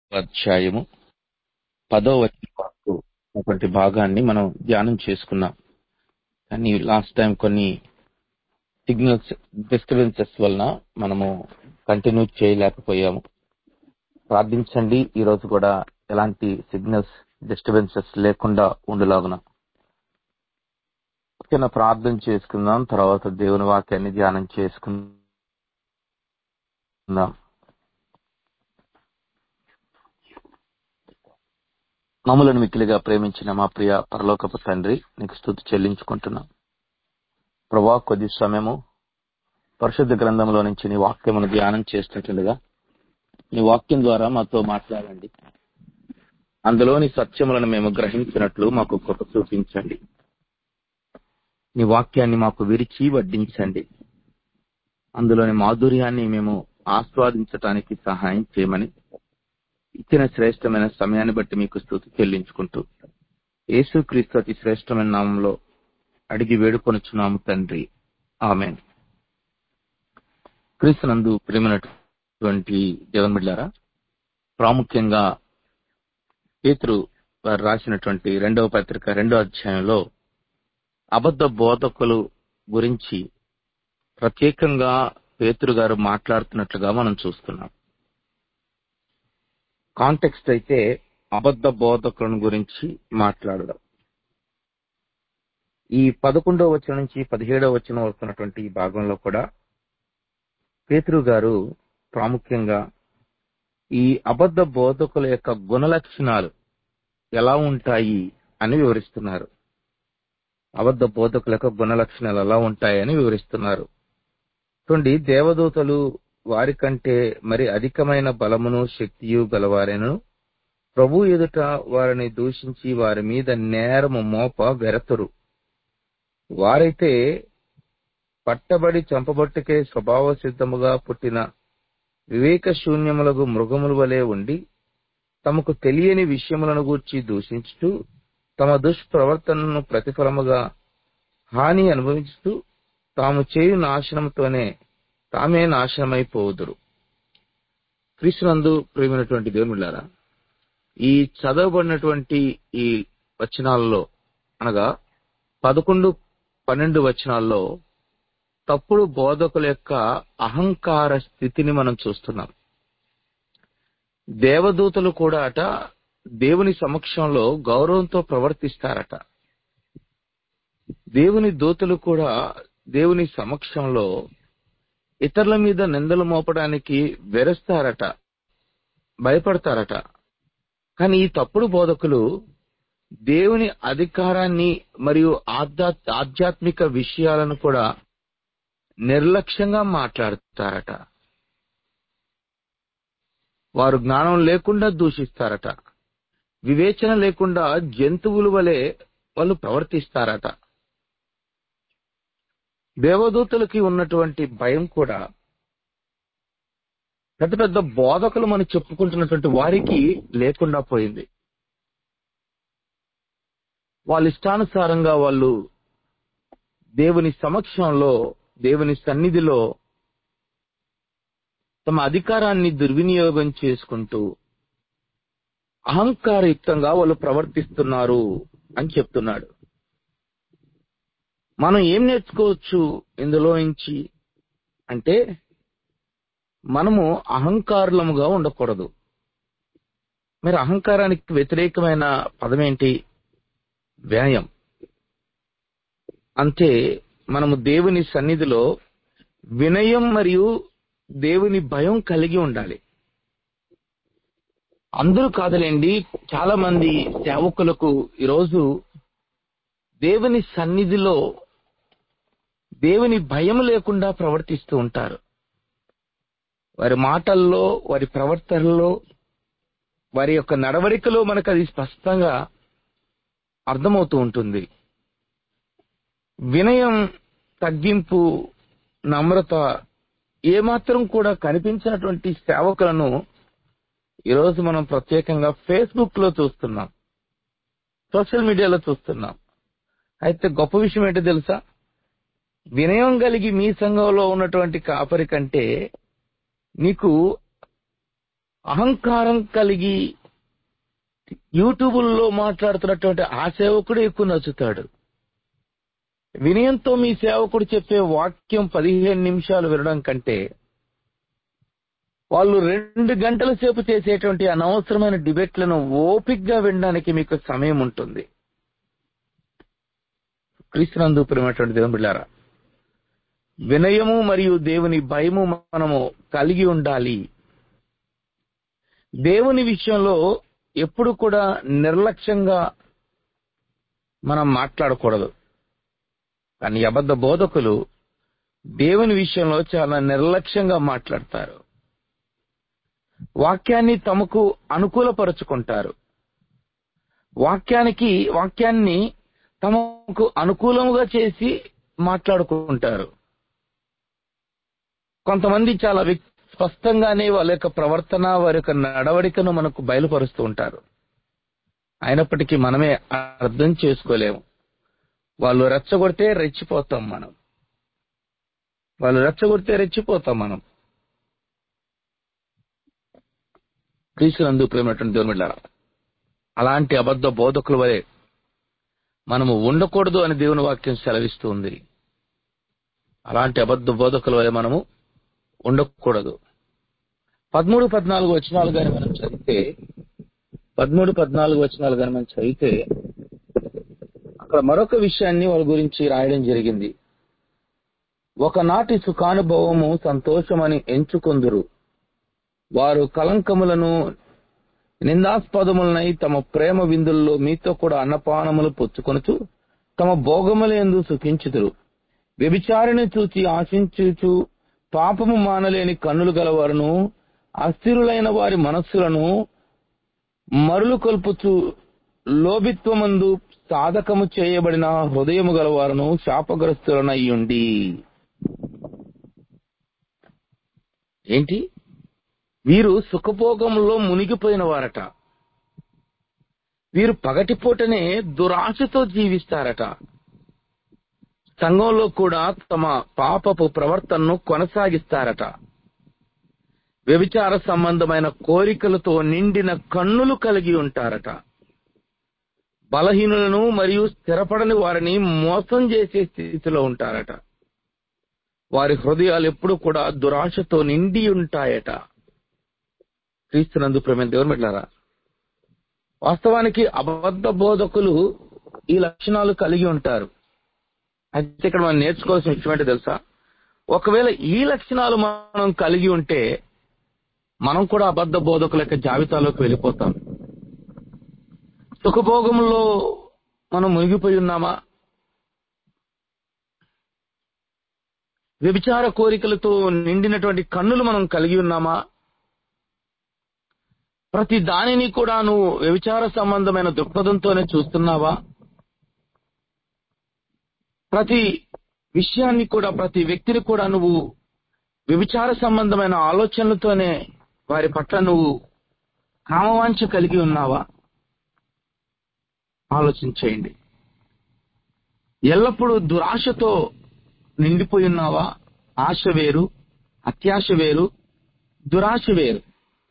అధ్యాయము పదో వచ్చిన వరకు ఉన్నటువంటి భాగాన్ని మనం ధ్యానం చేసుకున్నాం కానీ లాస్ట్ టైం కొన్ని సిగ్నల్స్ డిస్టర్బెన్సెస్ వలన మనము కంటిన్యూ చేయలేకపోయాము ప్రార్థించండి ఈ రోజు కూడా ఎలాంటి సిగ్నల్స్ డిస్టర్బెన్సెస్ లేకుండా ఉండలాగున చిన్న ప్రార్థన చేసుకుందాం తర్వాత దేవుని వాక్యాన్ని ధ్యానం చేసుకుందాం మమ్మలను మిక్కిలిగా ప్రేమించిన మా ప్రియ పరలోకపు తండ్రి నీకు స్థుతి చెల్లించుకుంటున్నాం ప్రభా కొద్ది సమయము పరిశుద్ధ గ్రంథంలో నుంచి నీ వాక్యమును ధ్యానం చేస్తుంటుండగా నీ వాక్యం ద్వారా మాతో మాట్లాడండి అందులోని సత్యములను మేము గ్రహించినట్లు మాకు కృప చూపించండి నీ వాక్యాన్ని మాకు విరిచి వడ్డించండి అందులోని మాధుర్యాన్ని మేము ఆస్వాదించటానికి సహాయం చేయమని ఇచ్చిన శ్రేష్టమైన సమయాన్ని బట్టి మీకు స్థుతి చెల్లించుకుంటూ యేసుక్రీస్తు అతి శ్రేష్టమైన నామంలో అడిగి వేడుకొనుచున్నాము తండ్రి ఆమెన్ క్రీస్తునందు ప్రేమైనటువంటి జగన్మిళ్ళారా ప్రాముఖ్యంగా పేతురు వారు రాసినటువంటి రెండవ పత్రిక రెండో అధ్యాయంలో అబద్ధ బోధకులు గురించి ప్రత్యేకంగా పేతురు గారు మాట్లాడుతున్నట్లుగా మనం చూస్తున్నాం కాంటెక్స్ట్ అయితే అబద్ధ బోధకులను గురించి మాట్లాడడం ఈ పదకొండవ వచనం నుంచి పదిహేడవ వచనం వరకు ఉన్నటువంటి ఈ భాగంలో కూడా పేతురు గారు ప్రాముఖ్యంగా ఈ అబద్ధ బోధకుల యొక్క గుణలక్షణాలు ఎలా ఉంటాయి అని వివరిస్తున్నారు అబద్ధ బోధకుల యొక్క గుణలక్షణాలు ఎలా ఉంటాయని వివరిస్తున్నారు చూడండి దేవదూతలు వారి కంటే మరి అధికమైన బలమును శక్తియు గలవారెను ప్రభు ఎదుట వారిని దూషించి వారి మీద నేరము మోప వెరతురు వారైతే పట్టబడి చంపబట్టుకే స్వభావ సిద్ధముగా పుట్టిన వివేక శూన్యములకు మృగముల వలె ఉండి తమకు తెలియని విషయములను గూర్చి దూషించుతూ తమ దుష్ప్రవర్తనను ప్రతిఫలముగా హాని అనుభవించుతూ తాము చేయు నాశనంతోనే తామే నాశనమైపోదురు క్రీస్తునందు ప్రేమైనటువంటి దేవునిలారా ఈ చదవబడినటువంటి ఈ వచనాలలో అనగా పదకొండు పన్నెండు వచనాల్లో తప్పుడు బోధకుల యొక్క అహంకార స్థితిని మనం చూస్తున్నాం దేవదూతలు కూడా అట దేవుని సమక్షంలో గౌరవంతో ప్రవర్తిస్తారట దేవుని దూతలు కూడా దేవుని సమక్షంలో ఇతరుల మీద నిందలు మోపడానికి వెరస్తారట భయపడతారట కానీ ఈ తప్పుడు బోధకులు దేవుని అధికారాన్ని మరియు ఆధ్యాత్మిక విషయాలను కూడా నిర్లక్ష్యంగా మాట్లాడతారట వారు జ్ఞానం లేకుండా దూషిస్తారట వివేచన లేకుండా జంతువుల వలె వాళ్ళు ప్రవర్తిస్తారట దేవదూతలకి ఉన్నటువంటి భయం కూడా పెద్ద పెద్ద బోధకులు మనం చెప్పుకుంటున్నటువంటి వారికి లేకుండా పోయింది వాళ్ళ ఇష్టానుసారంగా వాళ్ళు దేవుని సమక్షంలో దేవుని సన్నిధిలో తమ అధికారాన్ని దుర్వినియోగం చేసుకుంటూ అహంకారయుక్తంగా వాళ్ళు ప్రవర్తిస్తున్నారు అని చెప్తున్నాడు మనం ఏం నేర్చుకోవచ్చు ఇందులో నుంచి అంటే మనము అహంకారులముగా ఉండకూడదు మరి అహంకారానికి వ్యతిరేకమైన పదం ఏంటి వ్యాయం అంటే మనము దేవుని సన్నిధిలో వినయం మరియు దేవుని భయం కలిగి ఉండాలి అందరూ కాదులేండి చాలా మంది సేవకులకు ఈరోజు దేవుని సన్నిధిలో దేవుని భయం లేకుండా ప్రవర్తిస్తూ ఉంటారు వారి మాటల్లో వారి ప్రవర్తనలో వారి యొక్క నడవడికలో మనకు అది స్పష్టంగా అర్థమవుతూ ఉంటుంది వినయం తగ్గింపు నమ్రత ఏమాత్రం కూడా కనిపించినటువంటి సేవకులను ఈరోజు మనం ప్రత్యేకంగా ఫేస్బుక్ లో చూస్తున్నాం సోషల్ మీడియాలో చూస్తున్నాం అయితే గొప్ప విషయం ఏంటో తెలుసా వినయం కలిగి మీ సంఘంలో ఉన్నటువంటి కాపరి కంటే నీకు అహంకారం కలిగి యూట్యూబుల్లో మాట్లాడుతున్నటువంటి ఆ సేవకుడు ఎక్కువ నచ్చుతాడు వినయంతో మీ సేవకుడు చెప్పే వాక్యం పదిహేను నిమిషాలు వినడం కంటే వాళ్ళు రెండు గంటల సేపు చేసేటువంటి అనవసరమైన డిబేట్లను ఓపిక్గా వినడానికి మీకు సమయం ఉంటుంది క్రీస్తునందు ప్రేమటువంటి దేవుని బిళ్ళారా వినయము మరియు దేవుని భయము మనము కలిగి ఉండాలి దేవుని విషయంలో ఎప్పుడు కూడా నిర్లక్ష్యంగా మనం మాట్లాడకూడదు కానీ అబద్ధ బోధకులు దేవుని విషయంలో చాలా నిర్లక్ష్యంగా మాట్లాడతారు వాక్యాన్ని తమకు అనుకూలపరుచుకుంటారు వాక్యానికి వాక్యాన్ని తమకు అనుకూలముగా చేసి మాట్లాడుకుంటారు కొంతమంది చాలా వ్యక్- స్పష్టంగానే వాళ్ళ యొక్క ప్రవర్తన వారి యొక్క నడవడికను మనకు బయలుపరుస్తూ ఉంటారు అయినప్పటికీ మనమే అర్థం చేసుకోలేము వాళ్ళు రెచ్చగొడితే రెచ్చిపోతాం మనం వాళ్ళు రెచ్చగొడితే రెచ్చిపోతాం మనం క్రీస్తునందు ప్రేమటువంటి దేవుని బిడ్డలారా, అలాంటి అబద్ధ బోధకుల వలె మనము ఉండకూడదు అని దేవుని వాక్యం సెలవిస్తూ ఉంది అలాంటి అబద్ధ బోధకుల వలె మనము ఉండకూడదు పదమూడు పద్నాలుగు వచనాలు కానీ మనం చదివితే పదమూడు పద్నాలుగు వచనాలు కానీ మనం చదివితే అక్కడ మరొక విషయాన్ని వాళ్ళ గురించి రాయడం జరిగింది ఒకనాటి సుఖానుభవము సంతోషమని ఎంచుకొందురు వారు కలంకములను నిందాస్పదములనై తమ ప్రేమ విందుల్లో మీతో కూడా అన్నపానములు పుచ్చుకొనుచు తమ భోగముల ఎందు సుఖించుదురు వ్యభిచారిని చూచి ఆశించుచు పాపము మానలేని కన్నులు గలవారును అస్థిరులైన వారి మనస్సులను మరులు కొల్పుచు లోభిత్వమందు సాధకము చేయబడిన హృదయము గలవారును శాపగ్రస్తులనయ్యుండి ఏంటి వీరు సుఖభోగంలో మునిగిపోయిన వారట వీరు పగటిపూటనే దురాశతో జీవిస్తారట సంఘంలో కూడా తమ పాపపు ప్రవర్తనను కొనసాగిస్తారట వ్యభిచార సంబంధమైన కోరికలతో నిండిన కన్నులు కలిగి ఉంటారట బలహీనులను మరియు స్థిరపడని వారిని మోసం చేసే స్థితిలో ఉంటారట వారి హృదయాలు ఎప్పుడు కూడా దురాశతో నిండి ఉంటాయట క్రీస్తునందు ప్రేమ దేవుని బిడ్డలారా వాస్తవానికి అబద్ధ బోధకులు ఈ లక్షణాలు కలిగి ఉంటారు అయితే ఇక్కడ మనం నేర్చుకోవాల్సిన విషయం ఏంటో తెలుసా ఒకవేళ ఈ లక్షణాలు మనం కలిగి ఉంటే మనం కూడా అబద్ధ బోధకుల యొక్క జాబితాలోకి వెళ్ళిపోతాం సుఖభోగంలో మనం మునిగిపోయి ఉన్నామా వ్యభిచార కోరికలతో నిండినటువంటి కన్నులు మనం కలిగి ఉన్నామా ప్రతి దానిని కూడా నువ్వు వ్యభిచార సంబంధమైన దృక్పథంతోనే చూస్తున్నావా ప్రతి విషయాన్ని కూడా ప్రతి వ్యక్తిని కూడా నువ్వు వ్యభిచార సంబంధమైన ఆలోచనలతోనే వారి పట్ల నువ్వు కామవాంఛ కలిగి ఉన్నావా ఆలోచించేయండి ఎల్లప్పుడూ దురాశతో నిండిపోయి ఉన్నావా ఆశ వేరు అత్యాశ వేరు దురాశ వేరు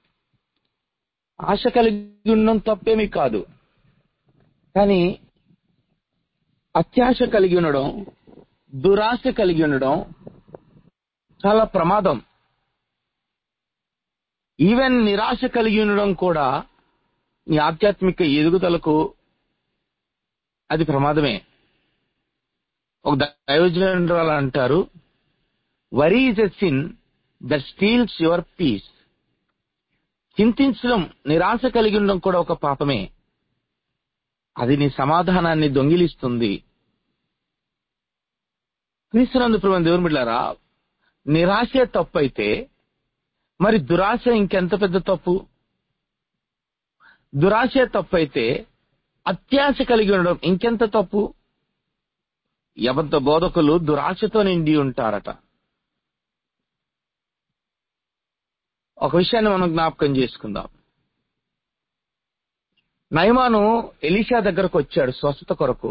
ఆశ కలిగి ఉండడం తప్పేమీ కాదు కానీ అత్యాశ కలిగి ఉండడం దురాశ కలిగి ఉండడం చాలా ప్రమాదం ఈవెన్ నిరాశ కలిగి ఉండడం కూడా నీ ఆధ్యాత్మిక ఎదుగుదలకు అది ప్రమాదమే ఒక దైవజనురాలు అంటారు worry is a sin that steals your peace చింతించడం నిరాశ కలిగి ఉండడం కూడా ఒక పాపమే అది నీ సమాధానాన్ని దొంగిలిస్తుంది క్రీస్తునందు ప్రభు దేవుని బిడ్డారా నిరాశ తప్పు అయితే మరి దురాశ ఇంకెంత పెద్ద తప్పు దురాశ తప్పు అయితే అత్యాశ కలిగి ఉండడం ఇంకెంత తప్పు యబద్ధ బోధకులు దురాశతో నిండి ఉంటారట ఒక విషయాన్ని మనం జ్ఞాపకం చేసుకుందాం నయమాను ఎలీషా దగ్గరకు వచ్చాడు స్వస్థత కొరకు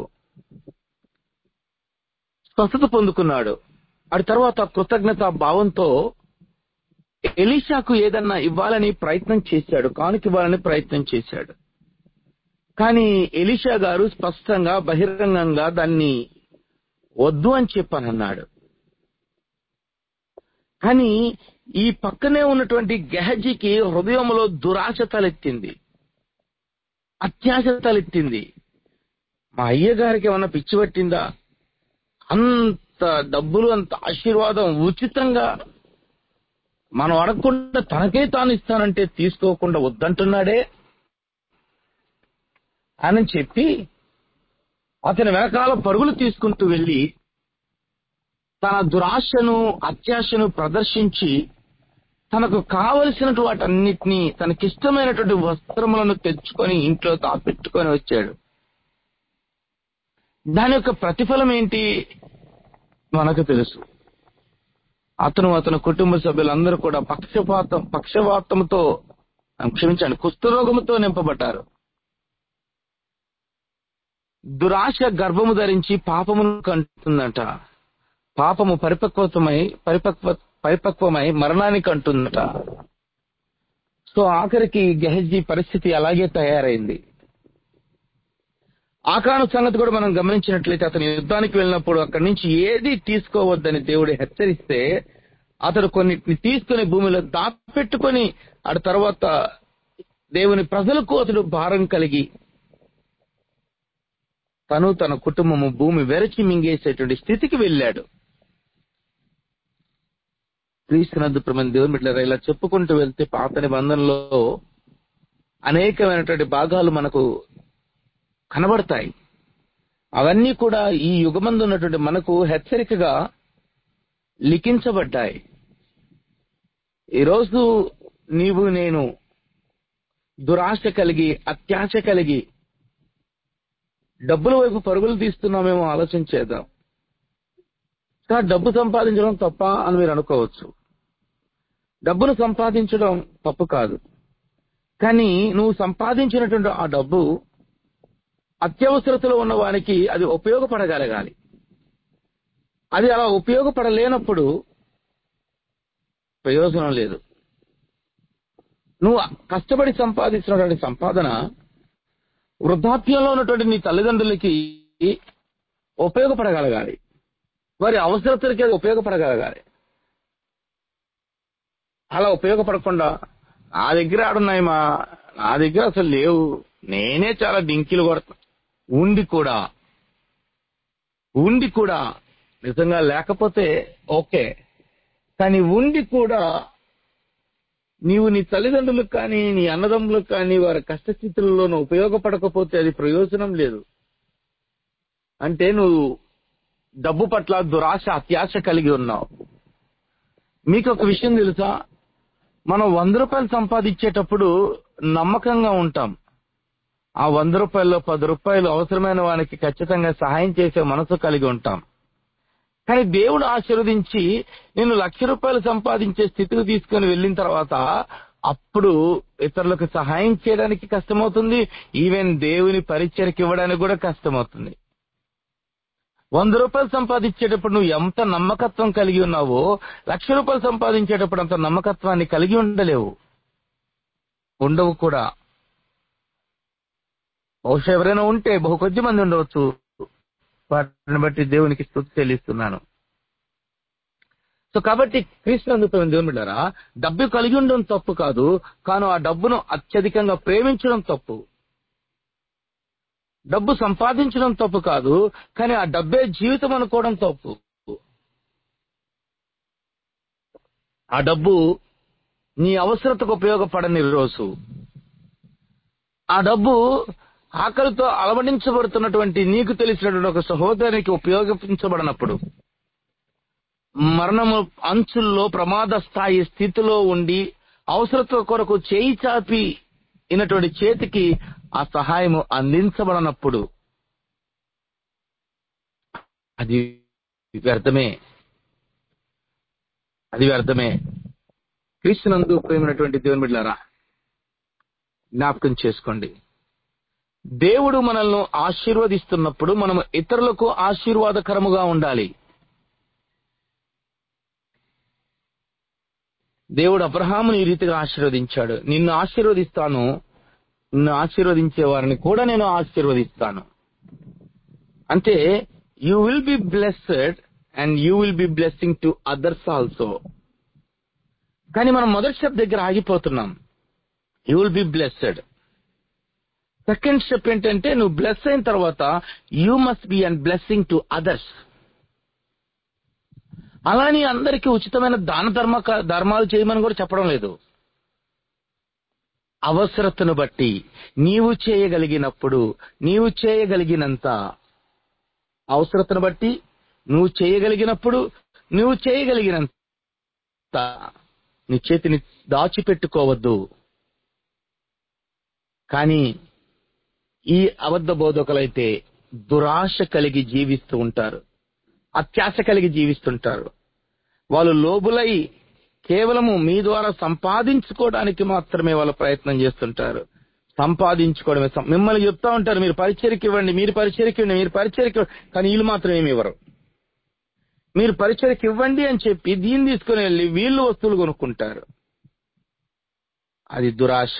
స్వస్థత పొందుకున్నాడు అడి తర్వాత కృతజ్ఞత భావంతో ఎలీషాకు ఏదన్నా ఇవ్వాలని ప్రయత్నం చేశాడు కానుక ఇవ్వాలని ప్రయత్నం చేశాడు కానీ ఎలీషా గారు స్పష్టంగా బహిరంగంగా దాన్ని వద్దు అని చెప్పానన్నాడు కానీ ఈ పక్కనే ఉన్నటువంటి గెహజీకి హృదయంలో దురాశ తలెత్తింది అత్యాశ తలెత్తింది మా అయ్య గారికి ఏమన్నా పిచ్చి పట్టిందా అంత డబ్బులు అంత ఆశీర్వాదం ఉచితంగా మనం అడగకుండా తనకే తాను ఇస్తానంటే తీసుకోకుండా వద్దంటున్నాడే అని చెప్పి అతని వెనకాల పరుగులు తీసుకుంటూ వెళ్లి తన దురాశను అత్యాశను ప్రదర్శించి తనకు కావలసినటువంటి వాటన్నిటినీ తనకిష్టమైనటువంటి వస్త్రములను తెచ్చుకొని ఇంట్లో తాపెట్టుకొని వచ్చాడు దాని యొక్క ప్రతిఫలం ఏంటి మనకు తెలుసు అతను అతని కుటుంబ సభ్యులందరూ కూడా పక్షపాతం పక్షవాతంతో క్షమించండి కుష్ఠరోగముతో నింపబడ్డారు దురాశ గర్భము ధరించి పాపమును కంటుందట పాపము పరిపక్వతమై పరిపక్వ పరిపక్వమై మరణానికి అంటుందట సో ఆఖరికి గెహజీ పరిస్థితి అలాగే తయారైంది ఆకాను సంగతి కూడా మనం గమనించినట్లయితే అతను యుద్ధానికి వెళ్ళినప్పుడు అక్కడి నుంచి ఏది తీసుకోవద్దని దేవుడు హెచ్చరిస్తే అతడు కొన్నిటిని తీసుకుని భూమిలో దాపెట్టుకొని ఆ తర్వాత దేవుని ప్రజలకు అతడు భారం కలిగి తను తన కుటుంబము భూమి వెరచి మింగేసేటువంటి స్థితికి వెళ్ళాడు క్రీస్తునందు ప్రమేణ దేవుని బిడ్డలారా ఇలా చెప్పుకుంటూ వెళ్తే పాత నిబంధనలో అనేకమైనటువంటి భాగాలు మనకు కనబడతాయి అవన్నీ కూడా ఈ యుగమందు ఉన్నటువంటి మనకు హెచ్చరికగా లిఖించబడ్డాయి ఈరోజు నీవు నేను దురాశ కలిగి అత్యాశ కలిగి డబ్బుల వైపు పరుగులు తీస్తున్నామేమో ఆలోచన చేద్దాం ఇంకా డబ్బు సంపాదించడం తప్ప అని మీరు అనుకోవచ్చు డబ్బును సంపాదించడం తప్పు కాదు కానీ నువ్వు సంపాదించినటువంటి ఆ డబ్బు అత్యవసరతలో ఉన్న వానికి అది ఉపయోగపడగలగాలి అది అలా ఉపయోగపడలేనప్పుడు ప్రయోజనం లేదు నువ్వు కష్టపడి సంపాదించినటువంటి సంపాదన వృద్ధాప్యంలో ఉన్నటువంటి నీ తల్లిదండ్రులకి ఉపయోగపడగలగాలి వారి అవసరతలకి అది ఉపయోగపడగలగాలి అలా ఉపయోగపడకుండా నా దగ్గర ఆడున్నాయి మా నా దగ్గర అసలు లేవు నేనే చాలా డింకిలు కొడతా ఉండి కూడా ఉండి కూడా నిజంగా లేకపోతే ఓకే కానీ ఉండి కూడా నీవు నీ తల్లిదండ్రులకు కానీ నీ అన్నదమ్ములకు కానీ వారి కష్టస్థితుల్లోనూ ఉపయోగపడకపోతే అది ప్రయోజనం లేదు అంటే నువ్వు డబ్బు పట్ల దురాశ అత్యాశ కలిగి ఉన్నావు మీకు ఒక విషయం తెలుసా మనం వంద రూపాయలు సంపాదించేటప్పుడు నమ్మకంగా ఉంటాం ఆ వంద రూపాయల్లో పది రూపాయలు అవసరమైన వానికి ఖచ్చితంగా సహాయం చేసే మనసు కలిగి ఉంటాం కానీ దేవుడు ఆశీర్వదించి నేను లక్ష రూపాయలు సంపాదించే స్థితికి తీసుకొని వెళ్ళిన తర్వాత అప్పుడు ఇతరులకు సహాయం చేయడానికి కష్టమవుతుంది ఈవెన్ దేవుని పరిచయకి ఇవ్వడానికి కూడా కష్టమవుతుంది వంద రూపాయలు సంపాదించేటప్పుడు నువ్వు ఎంత నమ్మకత్వం కలిగి ఉన్నావో లక్ష రూపాయలు సంపాదించేటప్పుడు అంత నమ్మకత్వాన్ని కలిగి ఉండలేవు ఉండవు కూడా బహుశా ఎవరైనా ఉంటే బహు కొద్ది మంది ఉండవచ్చు వాటిని బట్టి దేవునికి స్థుతి చెల్లిస్తున్నాను సో కాబట్టి క్రీస్తునందుకు దేవుని బిడ్డారా డబ్బు కలిగి ఉండడం తప్పు కాదు కానీ ఆ డబ్బును అత్యధికంగా ప్రేమించడం తప్పు డబ్బు సంపాదించడం తప్పు కాదు కానీ ఆ డబ్బే జీవితం అనుకోవడం తప్పు ఆ డబ్బు నీ అవసరతకు ఉపయోగపడని రోజు ఆ డబ్బు ఆకలితో అలవడించబడుతున్నటువంటి నీకు తెలిసినటువంటి ఒక సహోదరునికి ఉపయోగించబడినప్పుడు మరణము అంచుల్లో ప్రమాద స్థాయి స్థితిలో ఉండి అవసరత కొరకు చేయి చాపి ఇనటువంటి చేతికి ఆ సహాయము అందించబడనప్పుడు అది వ్యర్థమే అది వ్యర్థమే క్రీస్తునందు ప్రేమైనటువంటి దేవుని బిడ్డారా జ్ఞాపకం చేసుకోండి దేవుడు మనల్ని ఆశీర్వదిస్తున్నప్పుడు మనం ఇతరులకు ఆశీర్వాదకరముగా ఉండాలి దేవుడు అబ్రహాముని ఈ రీతిగా ఆశీర్వదించాడు నిన్ను ఆశీర్వదిస్తాను నిన్ను ఆశీర్వదించే వారిని కూడా నేను ఆశీర్వదిస్తాను అంటే you will be blessed and you will be blessing to others also కానీ మనం మొదటి స్టెప్ దగ్గర ఆగిపోతున్నాం you will be blessed second step ఏంటంటే నువ్వు బ్లెస్ అయిన తర్వాత you must be and blessing to others అలాని అందరికీ ఉచితమైన దాన ధర్మ ధర్మాలు చేయమని కూడా చెప్పడం లేదు అవసరతను బట్టి నీవు చేయగలిగినప్పుడు నీవు చేయగలిగినంత అవసరతను బట్టి నువ్వు చేయగలిగినప్పుడు నువ్వు చేయగలిగినంత నీ చేతిని దాచిపెట్టుకోవద్దు కానీ ఈ అబద్ధ బోధకులైతే దురాశ కలిగి జీవిస్తూ ఉంటారు అత్యాశ కలిగి జీవిస్తుంటారు వాళ్ళు లోబులై కేవలము మీ ద్వారా సంపాదించుకోవడానికి మాత్రమే వాళ్ళు ప్రయత్నం చేస్తుంటారు సంపాదించుకోవడమే సం- మిమ్మల్ని చెప్తా ఉంటారు మీరు పరిచయకి ఇవ్వండి మీరు పరిచయకి ఇవ్వండి మీరు పరిచయకి ఇవ్వండి కానీ వీళ్ళు మాత్రం ఏమి ఇవ్వరు మీరు పరిచయకి ఇవ్వండి అని చెప్పి దీన్ని తీసుకుని వెళ్ళి వీళ్ళు వస్తువులు కొనుక్కుంటారు అది దురాశ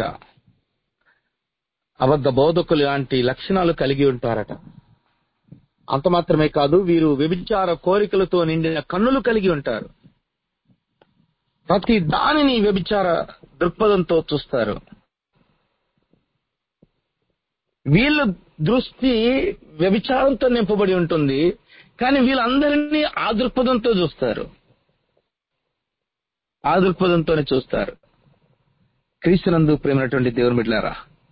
అబద్ధ బోధకులు లాంటి లక్షణాలు కలిగి ఉంటారట అంత మాత్రమే కాదు వీరు వ్యభిచార కోరికలతో నిండిన కన్నులు కలిగి ఉంటారు ప్రతి దానిని వ్యభిచార దృక్పథంతో చూస్తారు వీళ్ళ దృష్టి వ్యభిచారంతో నింపబడి ఉంటుంది కానీ వీళ్ళందరినీ ఆ దృక్పథంతో చూస్తారు ఆ దృక్పథంతోనే చూస్తారు క్రీస్తునందు ప్రేమైనటువంటి దేవుని బిడ్డలారా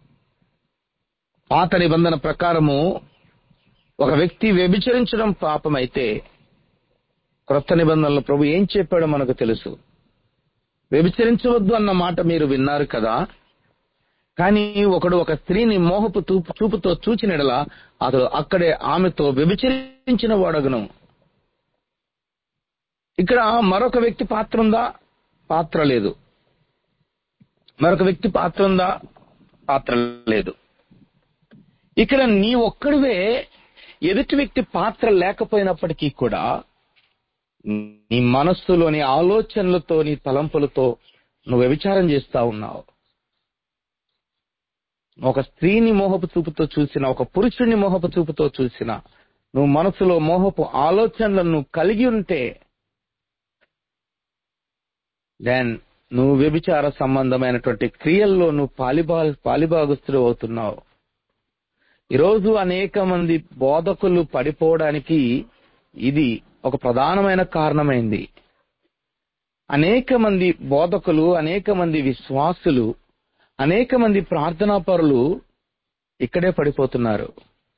పాత నిబంధన ప్రకారము ఒక వ్యక్తి వ్యభిచరించడం పాపమైతే క్రొత్త నిబంధనలో ప్రభు ఏం చెప్పాడో మనకు తెలుసు వ్యభిచరించవద్దు అన్న మాట మీరు విన్నారు కదా కానీ ఒకడు ఒక స్త్రీని మోహపు చూపు చూపుతో చూచినడలా అతడు అక్కడే ఆమెతో వ్యభిచరించిన వాడగును ఇక్కడ మరొక వ్యక్తి పాత్ర ఉందా పాత్ర లేదు మరొక వ్యక్తి పాత్ర ఉందా పాత్ర లేదు ఇక్కడ నీ ఒక్కడివే ఎదుటి వ్యక్తి పాత్ర లేకపోయినప్పటికీ కూడా నీ మనస్సులోని ఆలోచనలతో నీ తలంపులతో నువ్వు వ్యభిచారం చేస్తా ఉన్నావు ఒక స్త్రీని మోహపు చూపుతో చూసిన ఒక పురుషుడిని మోహపు చూపుతో చూసిన నువ్వు మనసులో మోహపు ఆలోచనలను కలిగి ఉంటే దెన్ నువ్వు వ్యభిచార సంబంధమైనటువంటి క్రియల్లో నువ్వు పాలిబా పాలిభాగస్తుడు అవుతున్నావు ఈరోజు అనేక మంది బోధకులు పడిపోవడానికి ఇది ఒక ప్రధానమైన కారణమైంది అనేక మంది బోధకులు అనేక మంది విశ్వాసులు అనేక మంది ప్రార్థనా పరులు ఇక్కడే పడిపోతున్నారు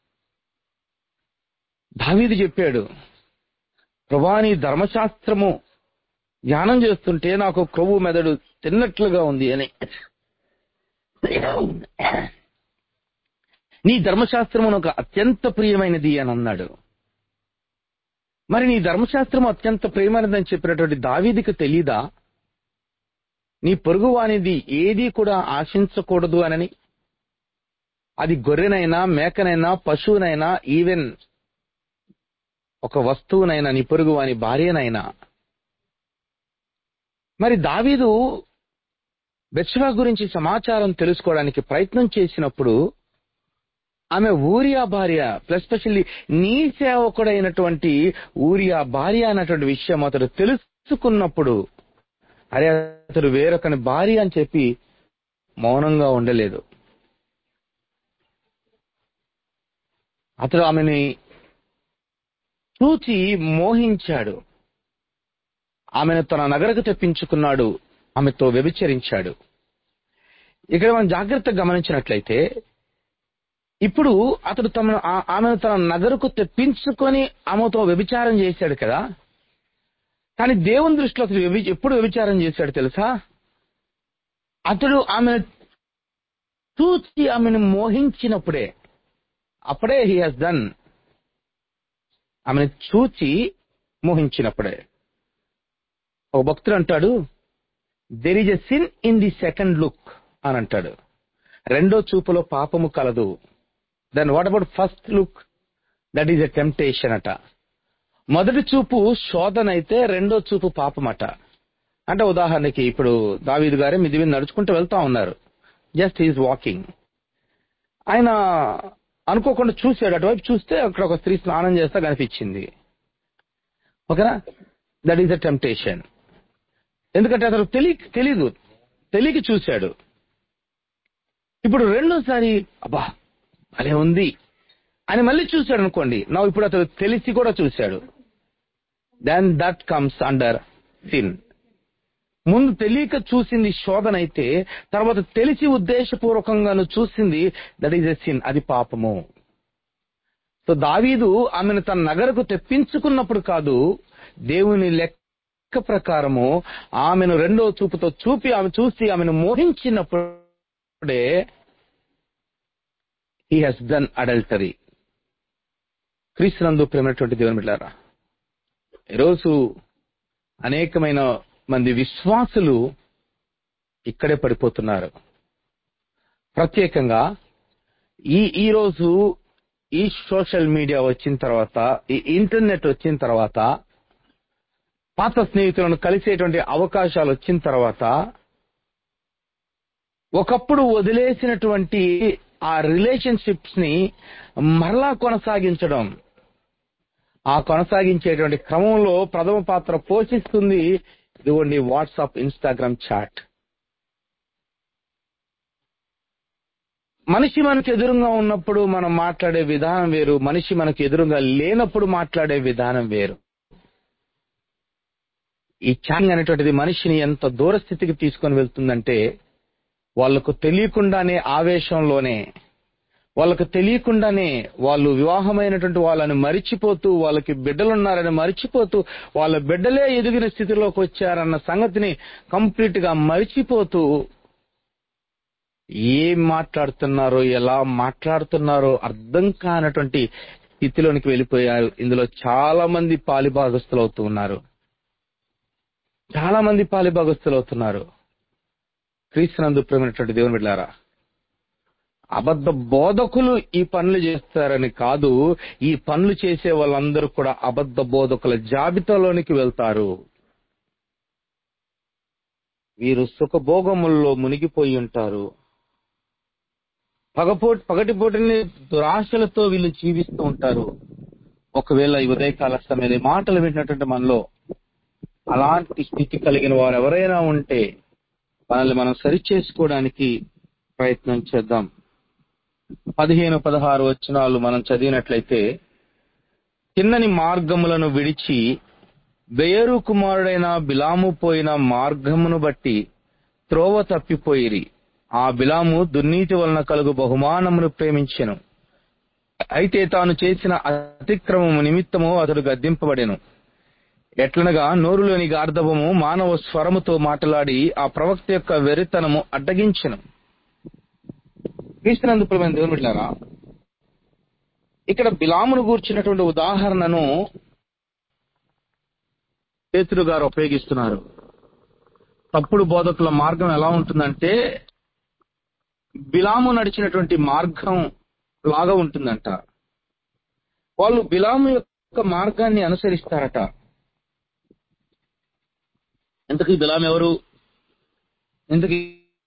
దావీదు చెప్పాడు ప్రభాని ధర్మశాస్త్రము ధ్యానం చేస్తుంటే నాకు క్రొవ్వు మెదడు తిన్నట్లుగా ఉంది అని నీ ధర్మశాస్త్రము నాకు అత్యంత ప్రియమైనది అని అన్నాడు మరి నీ ధర్మశాస్త్రం అత్యంత ప్రియమైనదని చెప్పినటువంటి దావీదికి తెలీదా నీ పొరుగు వానిది ఏది కూడా ఆశించకూడదు అనని అది గొర్రెనైనా మేకనైనా పశువునైనా ఈవెన్ ఒక వస్తువునైనా నీ పొరుగు వాని భార్యనైనా మరి దావీదు బెత్షబా గురించి సమాచారం తెలుసుకోవడానికి ప్రయత్నం చేసినప్పుడు ఆమె ఊరియా భార్య ప్లస్ స్పెషల్లీ నీ సేవకుడైనటువంటి ఊరియా భార్య అన్నటువంటి విషయం అతడు తెలుసుకున్నప్పుడు అరే అతడు వేరొకని భార్య అని చెప్పి మౌనంగా ఉండలేదు అతడు ఆమెని చూచి మోహించాడు ఆమెను తన నగరకు తెప్పించుకున్నాడు ఆమెతో వ్యభిచరించాడు ఇక్కడ మనం జాగ్రత్తగా గమనించినట్లయితే ఇప్పుడు అతడు తమ ఆ- ఆమెను తన నగరకు తెప్పించుకొని ఆమెతో వ్యభిచారం చేశాడు కదా కానీ దేవుని దృష్టిలో అతడు వ్యభి- ఎప్పుడు వ్యభిచారం చేశాడు తెలుసా అతడు ఆమెను చూచి ఆమెను మోహించినప్పుడే అప్పుడే హీ హాజ్ డన్ ఆమెను చూచి మోహించినప్పుడే ఒక భక్తుడు అంటాడు there is a sin in the second look అని అంటాడు రెండో చూపులో పాపము కలదు then what about first look that is a temptation అట మొదటి చూపు శోధన అయితే రెండో చూపు పాపమట అంటే ఉదాహరణకి ఇప్పుడు దావీదు గారే మిది మీద నడుచుకుంటూ వెళ్తా ఉన్నారు జస్ట్ ఈజ్ వాకింగ్ ఆయన అనుకోకుండా చూశాడు అటువైపు చూస్తే అక్కడ ఒక స్త్రీ స్నానం చేస్తా కనిపించింది ఓకేనా దట్ ఈస్ ద టెంప్టేషన్ ఎందుకంటే అతను తెలియ తెలీదు తెలియక చూశాడు ఇప్పుడు రెండోసారి అబ్బా అదే ఉంది అని మళ్ళీ చూశాడు అనుకోండి నా ఇప్పుడు అతను తెలిసి కూడా చూశాడు then that comes under sin ముందు తెలియక చూసింది శోధన అయితే తర్వాత తెలిసి ఉద్దేశపూర్వకంగాను చూసింది దట్ ఈస్ ఎ సిన్ అది పాపము సో దావీదు ఆమెను తన నగరకు తెప్పించుకున్నప్పుడు కాదు దేవుని లెక్క ప్రకారము ఆమెను రెండో చూపుతో చూపి ఆమె చూసి ఆమెను మోహించినప్పుడే హీ హెస్ డన్ అడల్టరీ క్రీస్తునందు ప్రేమైనటువంటి దేవుని బిడ్డారా ఈరోజు అనేకమైన మంది విశ్వాసులు ఇక్కడే పడిపోతున్నారు ప్రత్యేకంగా ఈ ఈ రోజు ఈ సోషల్ మీడియా వచ్చిన తర్వాత ఈ ఇంటర్నెట్ వచ్చిన తర్వాత పాత స్నేహితులను కలిసేటువంటి అవకాశాలు వచ్చిన తర్వాత ఒకప్పుడు వదిలేసినటువంటి ఆ రిలేషన్షిప్స్ ని మరలా కొనసాగించడం ఆ కొనసాగించేటువంటి క్రమంలో ప్రథమ పాత్ర పోషిస్తుంది ఇదిగోండి వాట్సాప్ ఇన్స్టాగ్రామ్ చాట్ మనిషి మనకు ఎదురుగా ఉన్నప్పుడు మనం మాట్లాడే విధానం వేరు మనిషి మనకు ఎదురుగా లేనప్పుడు మాట్లాడే విధానం వేరు ఈ చాటింగ్ అనేటువంటిది మనిషిని ఎంత దూర స్థితికి తీసుకొని వెళ్తుందంటే వాళ్ళకు తెలియకుండానే ఆవేశంలోనే వాళ్ళకు తెలియకుండానే వాళ్ళు వివాహమైనటువంటి వాళ్ళని మరిచిపోతూ వాళ్ళకి బిడ్డలున్నారని మరిచిపోతూ వాళ్ళ బిడ్డలే ఎదిగిన స్థితిలోకి వచ్చారన్న సంగతిని కంప్లీట్ గా మరిచిపోతూ ఏం మాట్లాడుతున్నారో ఎలా మాట్లాడుతున్నారో అర్థం కానటువంటి స్థితిలోనికి వెళ్ళిపోయారు ఇందులో చాలా మంది పాలిభాగస్తులు అవుతూ ఉన్నారు చాలా మంది పాలిభాగస్తులు అవుతున్నారు క్రీస్తునందు ప్రేమైనటువంటి దేవుని బిడ్డారా అబద్ధ బోధకులు ఈ పనులు చేస్తారని కాదు ఈ పనులు చేసే వాళ్ళందరూ కూడా అబద్ధ బోధకుల జాబితాలోనికి వెళ్తారు వీరు సుఖభోగముల్లో మునిగిపోయి ఉంటారు పగపోటు పగటిపూటని దురాశలతో వీళ్ళు జీవిస్తూ ఉంటారు ఒకవేళ ఈ ఉదయకాల సమయంలో ఈ మాటలు వింటున్నటువంటి మనలో అలాంటి స్థితి కలిగిన వారు ఎవరైనా ఉంటే మనల్ని మనం సరిచేసుకోవడానికి ప్రయత్నం చేద్దాం పదిహేను పదహారు వచనాలు మనం చదివినట్లయితే తిన్నని మార్గములను విడిచి బెయరు కుమారుడైన బిలాము పోయిన మార్గమును బట్టి త్రోవ తప్పిపోయిరి ఆ బిలాము దుర్నీతి వలన కలుగు బహుమానమును ప్రేమించెను అయితే తాను చేసిన అతిక్రమము నిమిత్తము అతడు గద్దింపబడెను ఎట్లనగా నోరులోని గార్ధవము మానవ స్వరముతో మాట్లాడి ఆ ప్రవక్త యొక్క వెరితనము అడ్డగించెను క్రీస్తునందు ప్రేమ దేవుని బిడ్డారా ఇక్కడ బిలామును గూర్చినటువంటి ఉదాహరణను పేతురు గారు ఉపయోగిస్తున్నారు తప్పుడు బోధకుల మార్గం ఎలా ఉంటుందంటే బిలాము నడిచినటువంటి మార్గం లాగా ఉంటుందంట వాళ్ళు బిలాము యొక్క మార్గాన్ని అనుసరిస్తారట ఇంతకీ బిలాం ఎవరు ఇంతకీ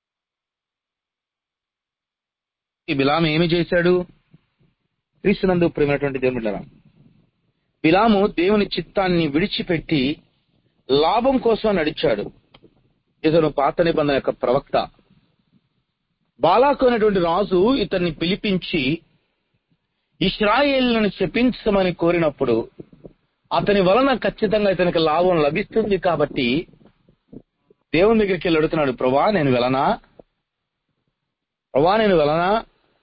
ఈ బిలాము ఏమి చేశాడు క్రీస్తునందు ప్రేమైనటువంటి దేవుని బిడ్డరా బిలాము దేవుని చిత్తాన్ని విడిచిపెట్టి లాభం కోసం నడిచాడు ఇతను పాత నిబంధన యొక్క ప్రవక్త బాలాకు అనేటువంటి రాజు ఇతన్ని పిలిపించి ఇస్రాయేళ్లను శపించమని కోరినప్పుడు అతని వలన ఖచ్చితంగా ఇతనికి లాభం లభిస్తుంది కాబట్టి దేవుని దగ్గరికి వెళ్ళి అడుగుతున్నాడు ప్రభా నేను వెళ్ళనా ప్రభా నేను వెళ్ళనా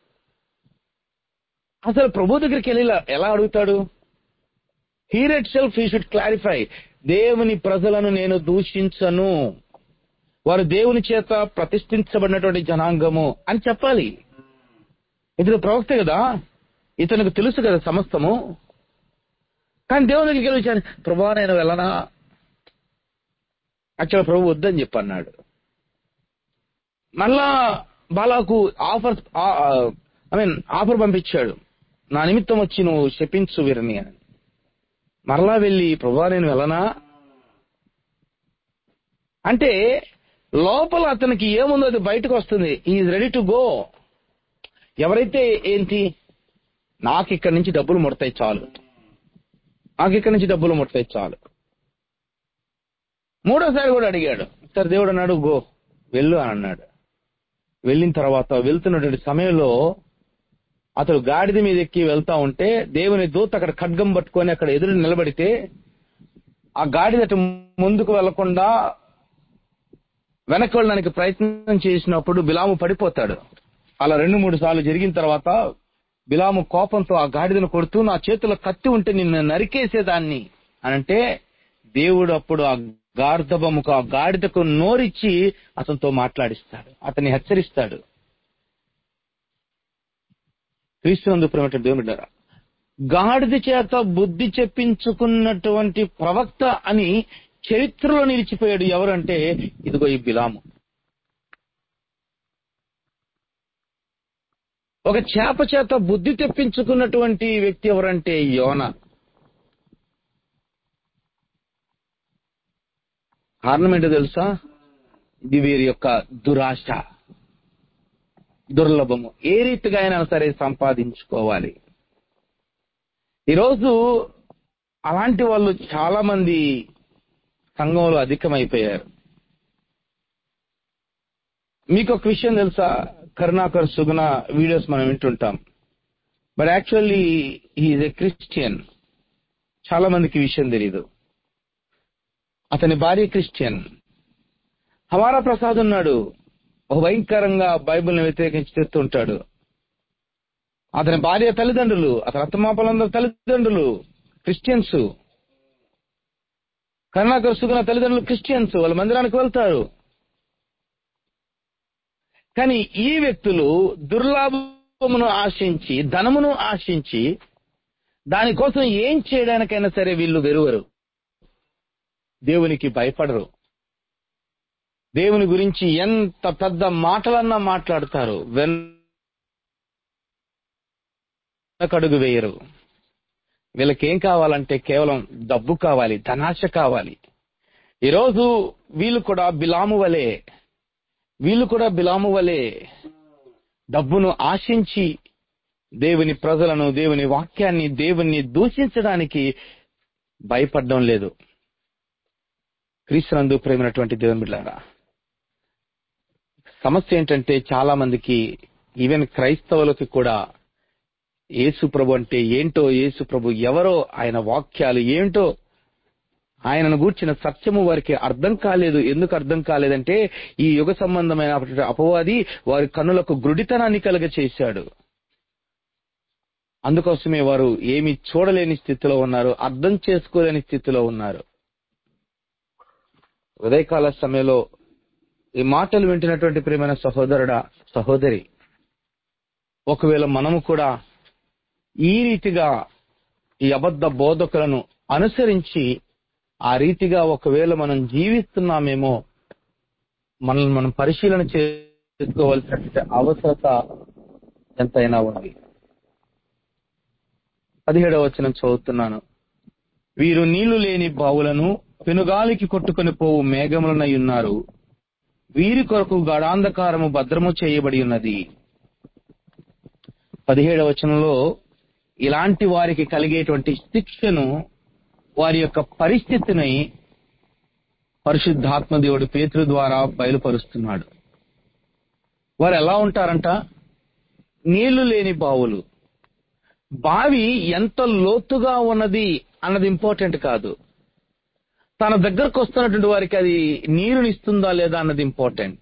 అసలు ప్రభు దగ్గరికి వెళ్ళి ఇలా ఎలా అడుగుతాడు here itself he should clarify దేవుని ప్రజలను నేను దూషించను వారు దేవుని చేత ప్రతిష్ఠించబడినటువంటి జనాంగము అని చెప్పాలి ఇతను ప్రవక్త కదా ఇతనికి తెలుసు కదా సమస్తము కానీ దేవుని దగ్గరికి వెళ్ళి వచ్చాను ప్రభా నేను వెళ్ళనా అక్కడ ప్రభు వద్దని చెప్పన్నాడు మళ్ళా బాలాకు ఆఫర్ ఐ మీన్ ఆఫర్ పంపించాడు నా నిమిత్తం వచ్చి నువ్వు శపించు వీరిని అని మరలా వెళ్ళి ప్రభా నేను వెళ్ళనా అంటే లోపల అతనికి ఏముందో అది బయటకు వస్తుంది ఈజ్ రెడీ టు గో ఎవరైతే ఏంటి నాకు ఇక్కడి నుంచి డబ్బులు ముడతాయి చాలు నాకు ఇక్కడి నుంచి డబ్బులు ముడతాయి చాలు మూడోసారి కూడా అడిగాడు సరే దేవుడు అన్నాడు గో వెళ్ళు అని అన్నాడు వెళ్ళిన తర్వాత వెళ్తున్నటువంటి సమయంలో అతడు గాడిద మీద ఎక్కి వెళ్తా ఉంటే దేవుని దూత అక్కడ ఖడ్గం పట్టుకొని అక్కడ ఎదురు నిలబడితే ఆ గాడిద అటు ముందుకు వెళ్లకుండా వెనక్కి వెళ్ళడానికి ప్రయత్నం చేసినప్పుడు బిలాము పడిపోతాడు అలా రెండు మూడు సార్లు జరిగిన తర్వాత బిలాము కోపంతో ఆ గాడిదను కొడుతూ నా చేతిలో కత్తి ఉంటే నిన్ను నరికేసేదాన్ని అనంటే దేవుడు అప్పుడు ఆ గార్ధబముకు ఆ గాడిదకు నోరిచ్చి అతనితో మాట్లాడిస్తాడు అతన్ని హెచ్చరిస్తాడు క్రీస్తునందు ప్రేమట దేవుని గాడిద చేత బుద్ధి చెప్పించుకున్నటువంటి ప్రవక్త అని చరిత్రలో నిలిచిపోయాడు ఎవరంటే ఇదిగో ఈ బిలాము ఒక చేప చేత బుద్ధి తెప్పించుకున్నటువంటి వ్యక్తి ఎవరంటే యోన కారణం ఏంటో తెలుసా ఇది వీరి యొక్క దురాశ దుర్లభము ఏ రీతిగా అయినా సరే సంపాదించుకోవాలి ఈరోజు అలాంటి వాళ్ళు చాలా మంది సంఘంలో అధికమైపోయారు మీకు ఒక విషయం తెలుసా కరుణాకర్ సుగుణ వీడియోస్ మనం వింటుంటాం but actually he a Christian చాలా మందికి ఈ విషయం తెలియదు అతని భార్య క్రిస్టియన్ హమారా ప్రసాద్ ఉన్నాడు ఒక భయంకరంగా బైబిల్ని వ్యతిరేకించి తెస్తుంటాడు అతని భార్య తల్లిదండ్రులు అతని అత్తమాపలందరూ తల్లిదండ్రులు క్రిస్టియన్స్ కరుణాకర్ సుగుణ తల్లిదండ్రులు క్రిస్టియన్స్ వాళ్ళ మందిరానికి వెళ్తారు కానీ ఈ వ్యక్తులు దుర్లాభమును ఆశించి ధనమును ఆశించి దానికోసం ఏం చేయడానికైనా సరే వీళ్ళు వెరువరు దేవునికి భయపడరు దేవుని గురించి ఎంత పెద్ద మాటలన్నా మాట్లాడతారు వెనకడుగు వేయరు వీళ్ళకేం కావాలంటే కేవలం డబ్బు కావాలి ధనాశ కావాలి ఈరోజు వీళ్ళు కూడా బిలాము వలె వీళ్ళు కూడా బిలాము వలె డబ్బును ఆశించి దేవుని ప్రజలను దేవుని వాక్యాన్ని దేవుణ్ణి దూషించడానికి భయపడడం లేదు క్రీస్తునందు ప్రేమైనటువంటి దేవుని బిడ్డారా సమస్య ఏంటంటే చాలా మందికి ఈవెన్ క్రైస్తవులకి కూడా యేసు ప్రభు అంటే ఏంటో యేసు ప్రభు ఎవరో ఆయన వాక్యాలు ఏంటో ఆయనను గూర్చిన సత్యము వారికి అర్థం కాలేదు ఎందుకు అర్థం కాలేదంటే ఈ యుగ సంబంధమైన అపవాది వారి కన్నులకు గుడితనాన్ని కలుగ చేశాడు అందుకోసమే వారు ఏమి చూడలేని స్థితిలో ఉన్నారు అర్థం చేసుకోలేని స్థితిలో ఉన్నారు ఉదయకాల సమయంలో ఈ మాటలు వింటున్నటువంటి ప్రియమైన సహోదరుడా సహోదరి ఒకవేళ మనము కూడా ఈ రీతిగా ఈ అబద్ధ బోధకులను అనుసరించి ఆ రీతిగా ఒకవేళ మనం జీవిస్తున్నామేమో మనల్ని మనం పరిశీలన చేసుకోవాల్సినటువంటి అవసరత ఎంతైనా ఉంది పదిహేడవ వచనం చదువుతున్నాను వీరు నీళ్లు లేని బావులను పెనుగాలికి కొట్టుకొని పోవు మేఘములనై ఉన్నారు వీరి కొరకు గడాంధకారము భద్రము చేయబడి ఉన్నది పదిహేడవ వచనంలో ఇలాంటి వారికి కలిగేటువంటి శిక్షను వారి యొక్క పరిస్థితిని పరిశుద్ధాత్మ దేవుడు పేతురు ద్వారా బయలుపరుస్తున్నాడు వారు ఎలా ఉంటారంట నీళ్లు లేని బావులు బావి ఎంత లోతుగా ఉన్నది అన్నది ఇంపార్టెంట్ కాదు తన దగ్గరకు వస్తున్నటువంటి వారికి అది నీరునిస్తుందా లేదా అన్నది ఇంపార్టెంట్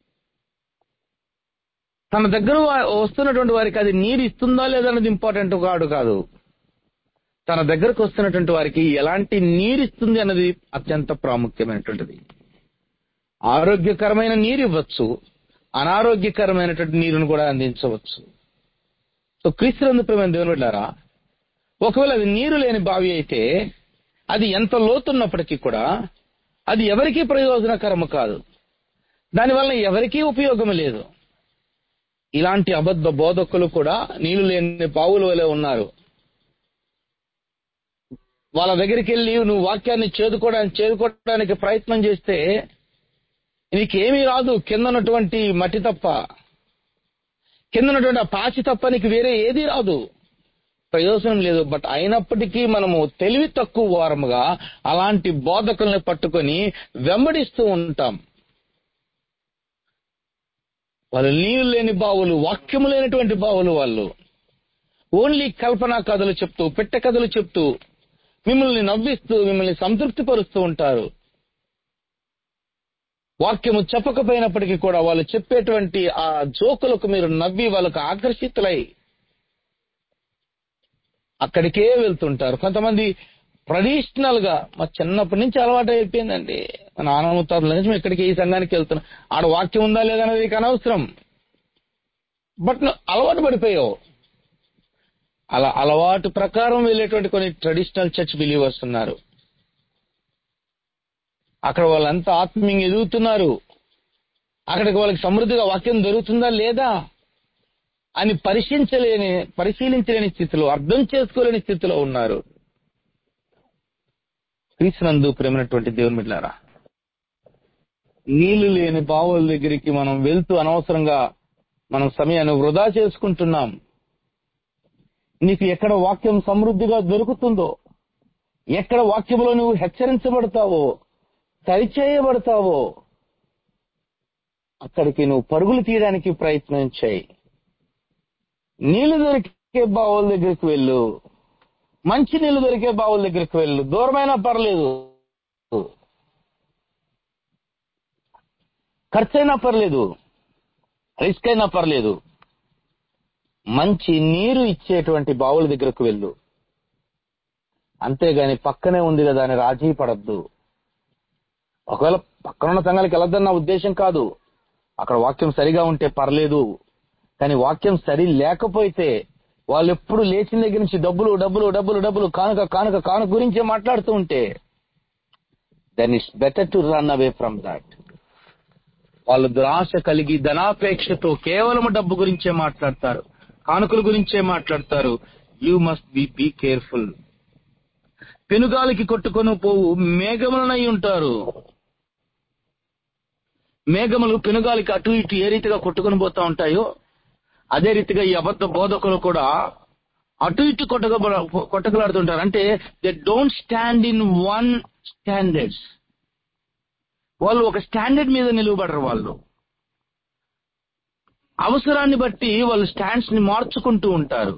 తన దగ్గర వస్తున్నటువంటి వారికి అది నీరు ఇస్తుందా లేదా అన్నది ఇంపార్టెంట్ కాదు కాదు తన దగ్గరకు వస్తున్నటువంటి వారికి ఎలాంటి నీరు ఇస్తుంది అన్నది అత్యంత ప్రాముఖ్యమైనటువంటిది ఆరోగ్యకరమైన నీరు ఇవ్వచ్చు అనారోగ్యకరమైనటువంటి నీరును కూడా అందించవచ్చు సో క్రీస్తులందు ప్రేమ దేవుని వెళ్ళారా ఒకవేళ అది నీరు లేని బావి అయితే అది ఎంత లోతున్నప్పటికీ కూడా అది ఎవరికీ ప్రయోజనకరము కాదు దానివల్ల ఎవరికీ ఉపయోగం లేదు ఇలాంటి అబద్ధ బోధకులు కూడా నీళ్లు లేని బావుల వలె ఉన్నారు వాళ్ళ దగ్గరికి వెళ్ళి నువ్వు వాక్యాన్ని చేదుకోవడానికి చేదుకోవడానికి ప్రయత్నం చేస్తే నీకేమీ రాదు కింద ఉన్నటువంటి మట్టి తప్ప కింద ఉన్నటువంటి ఆ పాచి తప్ప నీకు వేరే ఏదీ రాదు ప్రయోజనం లేదు బట్ అయినప్పటికీ మనము తెలివి తక్కువ వారముగా అలాంటి బోధకుల్ని పట్టుకొని వెంబడిస్తూ ఉంటాం వాళ్ళు నీళ్ళు లేని బావులు వాక్యము లేనటువంటి బావులు వాళ్ళు ఓన్లీ కల్పనా కథలు చెప్తూ పెట్టె కథలు చెప్తూ మిమ్మల్ని నవ్విస్తూ మిమ్మల్ని సంతృప్తి పరుస్తూ ఉంటారు వాక్యము చెప్పకపోయినప్పటికీ కూడా వాళ్ళు చెప్పేటువంటి ఆ జోకులకు మీరు నవ్వి వాళ్ళకు ఆకర్షితులై అక్కడికే వెళ్తుంటారు కొంతమంది ట్రెడిషనల్ గా మా చిన్నప్పటి నుంచి అలవాటు అయిపోయిందండి మా నాన్న ముత్తాతల నుంచి మేము ఇక్కడికి ఈ సంఘానికి వెళ్తున్నాం ఆడ వాక్యం ఉందా లేదా అనేది నీకు అనవసరం బట్ నువ్వు అలవాటు పడిపోయావు అలా అలవాటు ప్రకారం వెళ్ళేటువంటి కొన్ని ట్రెడిషనల్ చర్చ్ బిలీవర్స్ ఉన్నారు అక్కడ వాళ్ళంతా ఆత్మీయంగా ఎదుగుతున్నారు అక్కడికి వాళ్ళకి సమృద్ధిగా వాక్యం దొరుకుతుందా లేదా అని పరిశీలించలేని పరిశీలించలేని స్థితిలో అర్థం చేసుకోలేని స్థితిలో ఉన్నారు క్రీస్తునందు ప్రేమైనటువంటి దేవుని మిట్లారా నీళ్లు లేని బావుల దగ్గరికి మనం వెళ్తూ అనవసరంగా మనం సమయాన్ని వృధా చేసుకుంటున్నాం నీకు ఎక్కడ వాక్యం సమృద్ధిగా దొరుకుతుందో ఎక్కడ వాక్యంలో నువ్వు హెచ్చరించబడతావో సరిచేయబడతావో అక్కడికి నువ్వు పరుగులు తీయడానికి ప్రయత్నం చేయి నీళ్లు దొరికే బావుల దగ్గరికి వెళ్ళు మంచి నీళ్లు దొరికే బావుల దగ్గరికి వెళ్ళు దూరమైనా పర్లేదు ఖర్చైనా పర్లేదు రిస్క్ అయినా పర్లేదు మంచి నీరు ఇచ్చేటువంటి బావుల దగ్గరకు వెళ్ళు అంతేగాని పక్కనే ఉంది కదా అని రాజీ పడద్దు ఒకవేళ పక్కన ఉన్న సంఘాలకు వెళ్ళొద్దని నా ఉద్దేశం కాదు అక్కడ వాక్యం సరిగా ఉంటే పర్లేదు కానీ వాక్యం సరి లేకపోతే వాళ్ళు ఎప్పుడు లేచిన దగ్గర నుంచి డబ్బులు డబ్బులు డబ్బులు డబ్బులు కానుక కానుక కానుక గురించే మాట్లాడుతూ ఉంటే then it's better to run away from that వాళ్ళు దురాశ కలిగి ధనాపేక్షతో కేవలం డబ్బు గురించే మాట్లాడతారు కానుకల గురించే మాట్లాడతారు you must be be careful పెనుగాలికి కొట్టుకొని పోవు మేఘములనై ఉంటారు మేఘములు పెనుగాలికి అటు ఇటు ఏ రీతిగా కొట్టుకొని పోతా ఉంటాయో అదే రీతిగా ఈ అబద్ధ బోధకులు కూడా అటు ఇటు కొట్టక కొట్టకలాడుతుంటారు అంటే they don't stand in one standards వాళ్ళు ఒక స్టాండర్డ్ మీద నిలువబడరు వాళ్ళు అవసరాన్ని బట్టి వాళ్ళు స్టాండ్స్ ని మార్చుకుంటూ ఉంటారు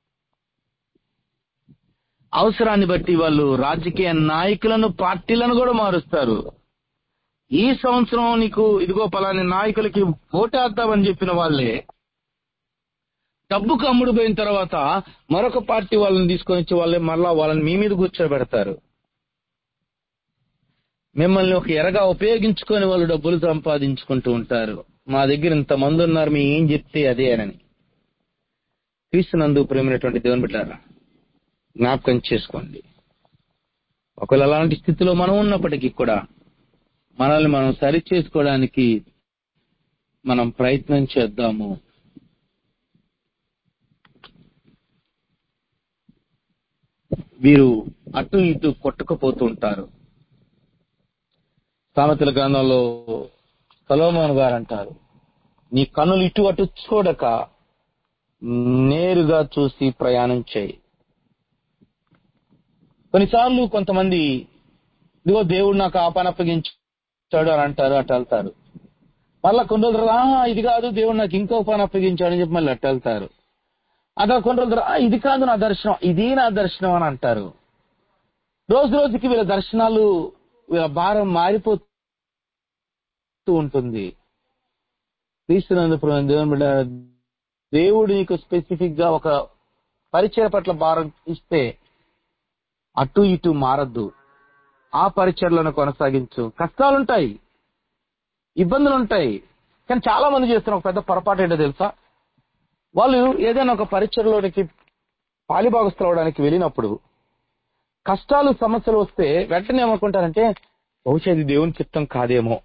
అవసరాన్ని బట్టి వాళ్ళు రాజకీయ నాయకులను పార్టీలను కూడా మారుస్తారు ఈ సంవత్సరం నీకు ఇదిగో పలాని నాయకులకి ఓటేద్దామని చెప్పిన వాళ్ళే డబ్బుకు అమ్ముడు పోయిన తర్వాత మరొక పార్టీ వాళ్ళని తీసుకొని వచ్చి వాళ్ళే మరలా వాళ్ళని మీ మీద కూర్చోబెడతారు మిమ్మల్ని ఒక ఎరగా ఉపయోగించుకొని వాళ్ళు డబ్బులు సంపాదించుకుంటూ ఉంటారు మా దగ్గర ఇంత మంది ఉన్నారు మీ ఏం చెప్తే అదే అని క్రీస్తునందు ప్రేమైనటువంటి దేవుని బిడ్డారా జ్ఞాపకం చేసుకోండి ఒకవేళ అలాంటి స్థితిలో మనం ఉన్నప్పటికీ కూడా మనల్ని మనం సరి చేసుకోవడానికి మనం ప్రయత్నం చేద్దాము వీరు అటు ఇటు కొట్టుకుపోతూ ఉంటారు సామెతల గ్రంథంలో సలోమోన్ గారు అంటారు నీ కన్నులు ఇటు అటు చూడక నేరుగా చూసి ప్రయాణం చేయి కొన్నిసార్లు కొంతమంది ఇదిగో దేవుడు నాకు ఆ పని అప్పగించాడు అని అంటారు అటు వెళ్తారు మళ్ళా కొన్ని రోజులు తర్వాత, "ఆ, ఇది కాదు దేవుడు నాకు ఇంకో పని అప్పగించాడు అని చెప్పి మళ్ళీ అటు వెళ్తారు అదా కొన్ని రోజులు తర్వాత, "ఆ, ఇది కాదు నా దర్శనం ఇది నా దర్శనం అని అంటారు రోజు రోజుకి వీళ్ళ దర్శనాలు వీళ్ళ భారం మారిపోతూ ఉంటుంది క్రీస్తునందు ప్రభువైన దేవుని బిడ్డ దేవుడు నీకు స్పెసిఫిక్ గా ఒక పరిచయ పట్ల భారం ఇస్తే అటు ఇటు మారద్దు ఆ పరిచయలను కొనసాగించు కష్టాలుంటాయి ఇబ్బందులు ఉంటాయి కానీ చాలా మంది చేస్తున్న ఒక పెద్ద పొరపాటు ఏంటో తెలుసా వాళ్ళు ఏదైనా ఒక పరిచయలోనికి పాలిభాగస్తులు అవడానికి వెళ్ళినప్పుడు కష్టాలు సమస్యలు వస్తే వెంటనే ఏమనుకుంటారంటే బహుశా ఇది దేవుని చిత్తం కాదేమో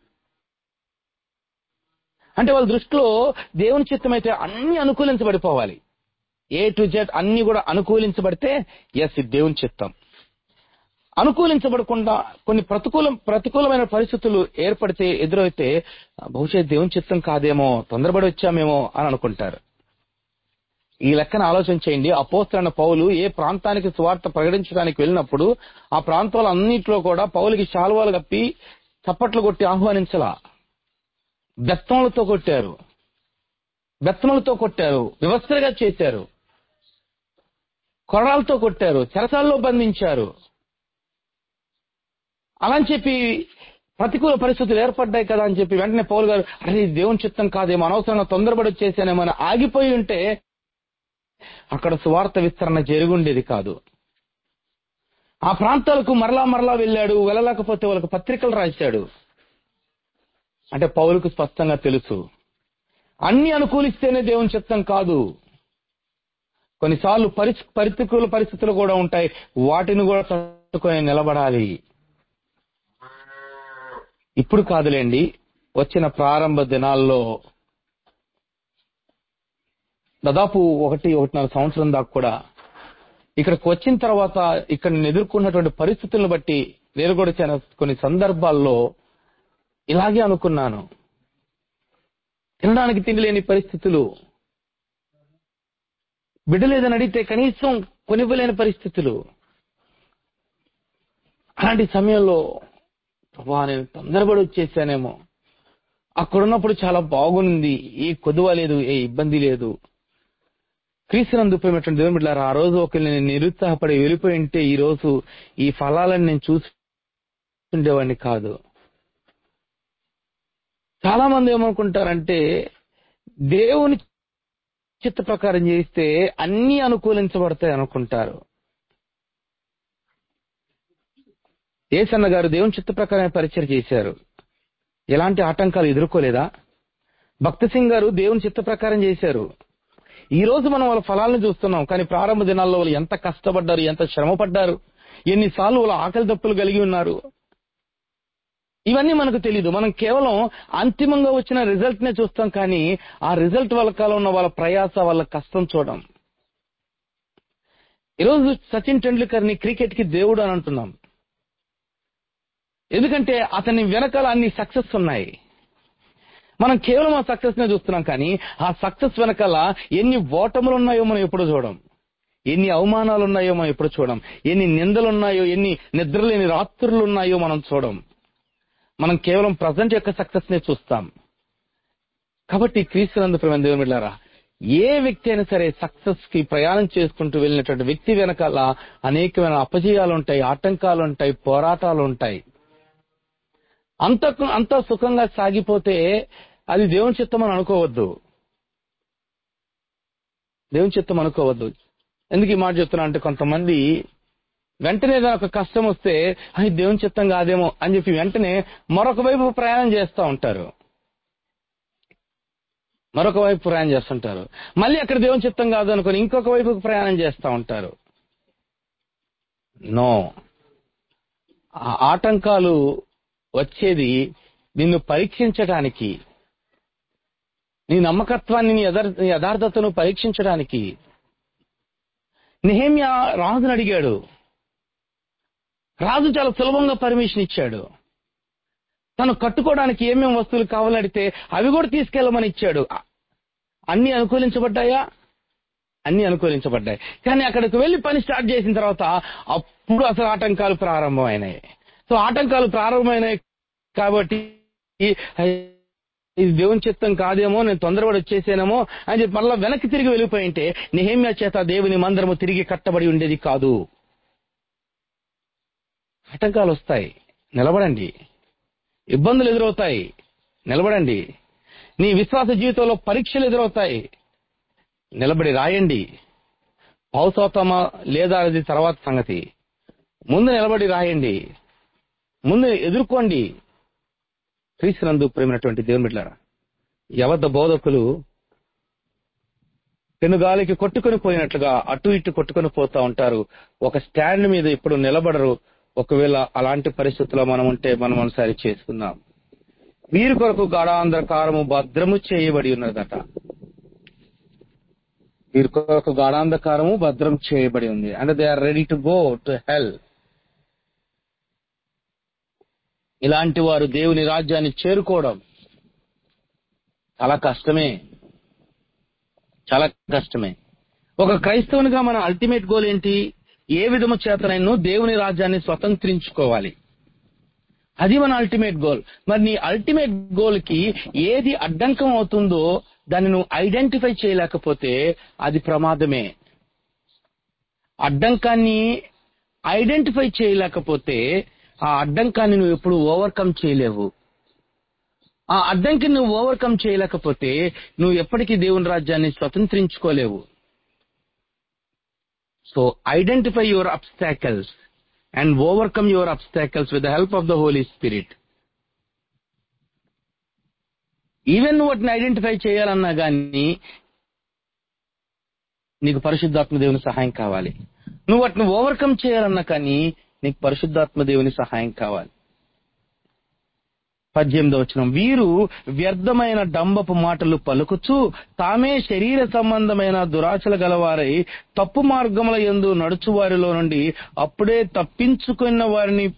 అంటే వాళ్ళ దృష్టిలో దేవుని చిత్తం అయితే అన్ని అనుకూలించబడిపోవాలి ఏ టు జెడ్ అన్ని కూడా అనుకూలించబడితే ఎస్ ఇది దేవుని చిత్తం అనుకూలించబడకుండా కొన్ని ప్రతికూల ప్రతికూలమైన పరిస్థితులు ఏర్పడితే ఎదురైతే బహుశా దేవుని చిత్తం కాదేమో తొందరపడి వచ్చామేమో అని అనుకుంటారు ఈ లెక్కన ఆలోచన చేయండి అపోస్తలైన పౌలు ఏ ప్రాంతానికి సువార్త ప్రకటించడానికి వెళ్ళినప్పుడు ఆ ప్రాంతాల అన్నింటిలో కూడా పౌలకి శాలువాలు కప్పి చప్పట్లు కొట్టి ఆహ్వానించలా బెత్తములతో కొట్టారు బెత్తములతో కొట్టారు వివస్త్రగా చేశారు కొరడాలతో కొట్టారు చెరసాల్లో బంధించారు అలా అని చెప్పి ప్రతికూల పరిస్థితులు ఏర్పడ్డాయి కదా అని చెప్పి వెంటనే పౌలు గారు అరే ఇది దేవుని చిత్తం కాదేమో అనవసరంగా తొందరపడి వచ్చేసానేమో అని ఆగిపోయి ఉంటే అక్కడ సువార్త విస్తరణ జరుగుండేది కాదు ఆ ప్రాంతాలకు మరలా మరలా వెళ్ళాడు వెళ్ళలేకపోతే వాళ్ళకి పత్రికలు రాశాడు అంటే పౌలకు స్పష్టంగా తెలుసు అన్ని అనుకూలిస్తేనే దేవుని చిత్తం కాదు కొన్నిసార్లు పరిస్ ప్రతికూల పరిస్థితులు కూడా ఉంటాయి వాటిని కూడా తట్టుకొని నిలబడాలి ఇప్పుడు కాదులేండి వచ్చిన ప్రారంభ దినాల్లో దాదాపు ఒకటి ఒకటిన్నర సంవత్సరం దాకా కూడా ఇక్కడికి వచ్చిన తర్వాత ఇక్కడ నేను ఎదుర్కొన్నటువంటి పరిస్థితులను బట్టి నేను కూడా చాలా కొన్ని సందర్భాల్లో ఇలాగే అనుకున్నాను తినడానికి తిండి లేని పరిస్థితులు బిడ్డలేదని అడిగితే కనీసం కొనివ్వలేని పరిస్థితులు అలాంటి సమయంలో ప్రభా నేను తొందరపడి వచ్చేసానేమో అక్కడున్నప్పుడు చాలా బాగుంది ఏ కొదువ లేదు ఏ ఇబ్బంది లేదు క్రీస్తునందు ప్రేమటువంటి దేవుని బిడ్డలారా ఆ రోజు ఒకరిని నేను నిరుత్సాహపడి వెళ్ళిపోయి ఉంటే ఈ రోజు ఈ ఫలాలను నేను చూసి ఉండేవాడిని కాదు చాలా మంది ఏమనుకుంటారంటే దేవుని చిత్త ప్రకారం చేస్తే అన్ని అనుకూలించబడతాయి అనుకుంటారు ఏసన్న గారు దేవుని చిత్త ప్రకారం పరిచయం చేశారు ఎలాంటి ఆటంకాలు ఎదుర్కోలేదా భక్త సింగ్ గారు దేవుని చిత్త ప్రకారం చేశారు ఈ రోజు మనం వాళ్ళ ఫలాలను చూస్తున్నాం కానీ ప్రారంభ దినాల్లో వాళ్ళు ఎంత కష్టపడ్డారు ఎంత శ్రమ పడ్డారు ఎన్నిసార్లు వాళ్ళ ఆకలి దప్పులు కలిగి ఉన్నారు ఇవన్నీ మనకు తెలియదు మనం కేవలం అంతిమంగా వచ్చిన రిజల్ట్ నే చూస్తాం కానీ ఆ రిజల్ట్ వాళ్ళ ఉన్న వాళ్ళ ప్రయాస వాళ్ళ కష్టం చూడం ఈరోజు సచిన్ టెండూల్కర్ ని క్రికెట్ కి దేవుడు అని అంటున్నాం ఎందుకంటే అతని వెనకాల అన్ని సక్సెస్ ఉన్నాయి మనం కేవలం ఆ సక్సెస్ నే చూస్తున్నాం కానీ ఆ సక్సెస్ వెనకాల ఎన్ని ఓటములు ఉన్నాయో మనం ఎప్పుడు చూడం ఎన్ని అవమానాలు ఉన్నాయో మనం ఎప్పుడు చూడం ఎన్ని నిందలు ఉన్నాయో ఎన్ని నిద్రలేని రాత్రులు ఉన్నాయో మనం చూడం మనం కేవలం ప్రజెంట్ యొక్క సక్సెస్ నే చూస్తాం కాబట్టి క్రీస్తునందు ప్రేమ దేవుని బిడ్డారా ఏ వ్యక్తి అయినా సరే సక్సెస్ కి ప్రయాణం చేసుకుంటూ వెళ్ళినటువంటి వ్యక్తి వెనకాల అనేకమైన అపజయాలు ఉంటాయి ఆటంకాలు ఉంటాయి పోరాటాలు ఉంటాయి అంత అంత సుఖంగా సాగిపోతే అది దేవుని చిత్తం అని అనుకోవద్దు దేవుని చిత్తం అనుకోవద్దు ఎందుకు ఈ మాట చెప్తున్నా అంటే కొంతమంది వెంటనే ఏదైనా ఒక కష్టం వస్తే అది దేవుని చిత్తం కాదేమో అని చెప్పి వెంటనే మరొక వైపు ప్రయాణం చేస్తూ ఉంటారు మరొక వైపు ప్రయాణం చేస్తుంటారు మళ్ళీ అక్కడ దేవుని చిత్తం కాదు అనుకుని ఇంకొక వైపు ప్రయాణం చేస్తూ ఉంటారు నో ఆ ఆటంకాలు వచ్చేది నిన్ను పరీక్షించడానికి నీ నమ్మకత్వాన్ని నీ యథార్- నీ యథార్థతను పరీక్షించడానికి నెహమ్యా రాజుని అడిగాడు రాజు చాలా సులభంగా పర్మిషన్ ఇచ్చాడు తను కట్టుకోవడానికి ఏమేం వస్తువులు కావాలని అడిగితే అవి కూడా తీసుకెళ్ళమని ఇచ్చాడు అ- అన్ని అనుకూలించబడ్డాయా అన్ని అనుకూలించబడ్డాయి కానీ అక్కడికి వెళ్లి పని స్టార్ట్ చేసిన తర్వాత అప్పుడు అసలు ఆటంకాలు ప్రారంభమైనాయి సో ఆటంకాలు ప్రారంభమైనాయి కాబట్టి ఈ- ఇది దేవుని చిత్తం కాదేమో నేను తొందరపడి వచ్చేసానేమో అని చెప్పి మళ్ళీ వెనక్కి తిరిగి వెళ్ళిపోయి ఉంటే నిహేమ్య చేత దేవుని మందిరము తిరిగి కట్టబడి ఉండేది కాదు ఆటంకాలు వస్తాయి నిలబడండి ఇబ్బందులు ఎదురవుతాయి నిలబడండి నీ విశ్వాస జీవితంలో పరీక్షలు ఎదురవుతాయి నిలబడి రాయండి పాస్ అవుతామా లేదా అది తర్వాత సంగతి ముందు నిలబడి రాయండి ముందు ఎదుర్కోండి క్రీస్తునందు ప్రేమైనటువంటి దేవుని బిడ్డారా యవద్ద బోధకులు పెనుగాలికి కొట్టుకొని పోయినట్లుగా అటు ఇటు కొట్టుకొని పోతా ఉంటారు ఒక స్టాండ్ మీద ఇప్పుడు నిలబడరు ఒకవేళ అలాంటి పరిస్థితుల్లో మనం ఉంటే మనం ఒకసారి చేసుకుందాం వీరి కొరకు గాఢాంధకారము భద్రము చేయబడి ఉన్నదట వీరి కొరకు గాఢాంధకారము భద్రం చేయబడి ఉంది అంటే they are ready to go to hell ఇలాంటి వారు దేవుని రాజ్యాన్ని చేరుకోవడం చాలా కష్టమే చాలా కష్టమే ఒక క్రైస్తవునిగా మన అల్టిమేట్ గోల్ ఏంటి ఏ విధము చేతనైనా దేవుని రాజ్యాన్ని స్వతంత్రించుకోవాలి అది మన అల్టిమేట్ గోల్ మరి నీ అల్టిమేట్ గోల్ కి ఏది అడ్డంకం అవుతుందో దాన్ని నువ్వు ఐడెంటిఫై చేయలేకపోతే అది ప్రమాదమే అడ్డంకాన్ని ఐడెంటిఫై చేయలేకపోతే ఆ అడ్డంకాన్ని నువ్వు ఎప్పుడు ఓవర్కమ్ చేయలేవు ఆ అడ్డంకిని నువ్వు ఓవర్కమ్ చేయలేకపోతే నువ్వు ఎప్పటికీ దేవుని రాజ్యాన్ని స్వతంత్రించుకోలేవు so identify your obstacles and overcome your obstacles with the help of the Holy Spirit even నువ్వు వాటిని ఐడెంటిఫై చేయాలన్నా గానీ నీకు పరిశుద్ధాత్మ దేవుని సహాయం కావాలి నువ్వు వాటిని ఓవర్కమ్ చేయాలన్నా కానీ నీకు పరిశుద్ధాత్మ దేవుని సహాయం కావాలి పద్దెనిమిదో వచ్చిన వీరు వ్యర్థమైన డంబపు మాటలు పలుకుచు తామే శరీర సంబంధమైన దురాశల గలవారై తప్పు మార్గముల యందు నడుచు వారిలో నుండి అప్పుడే తప్పించుకున్న వారిని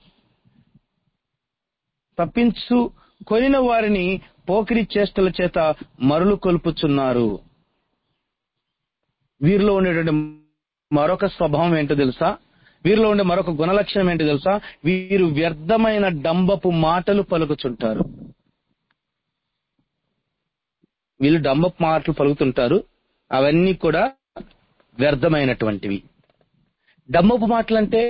తప్పించు కొనిన వారిని పోకిరి చేష్టల చేత మరులు కొల్పుచున్నారు వీరిలో ఉండేటువంటి మరొక స్వభావం ఏంటో తెలుసా వీరిలో ఉండే మరొక గుణలక్షణం ఏంటో తెలుసా వీరు వ్యర్థమైన డంబపు మాటలు పలుకుచుంటారు వీళ్ళు డంబపు మాటలు పలుకుతుంటారు అవన్నీ కూడా వ్యర్థమైనటువంటివి డంబపు మాటలు అంటే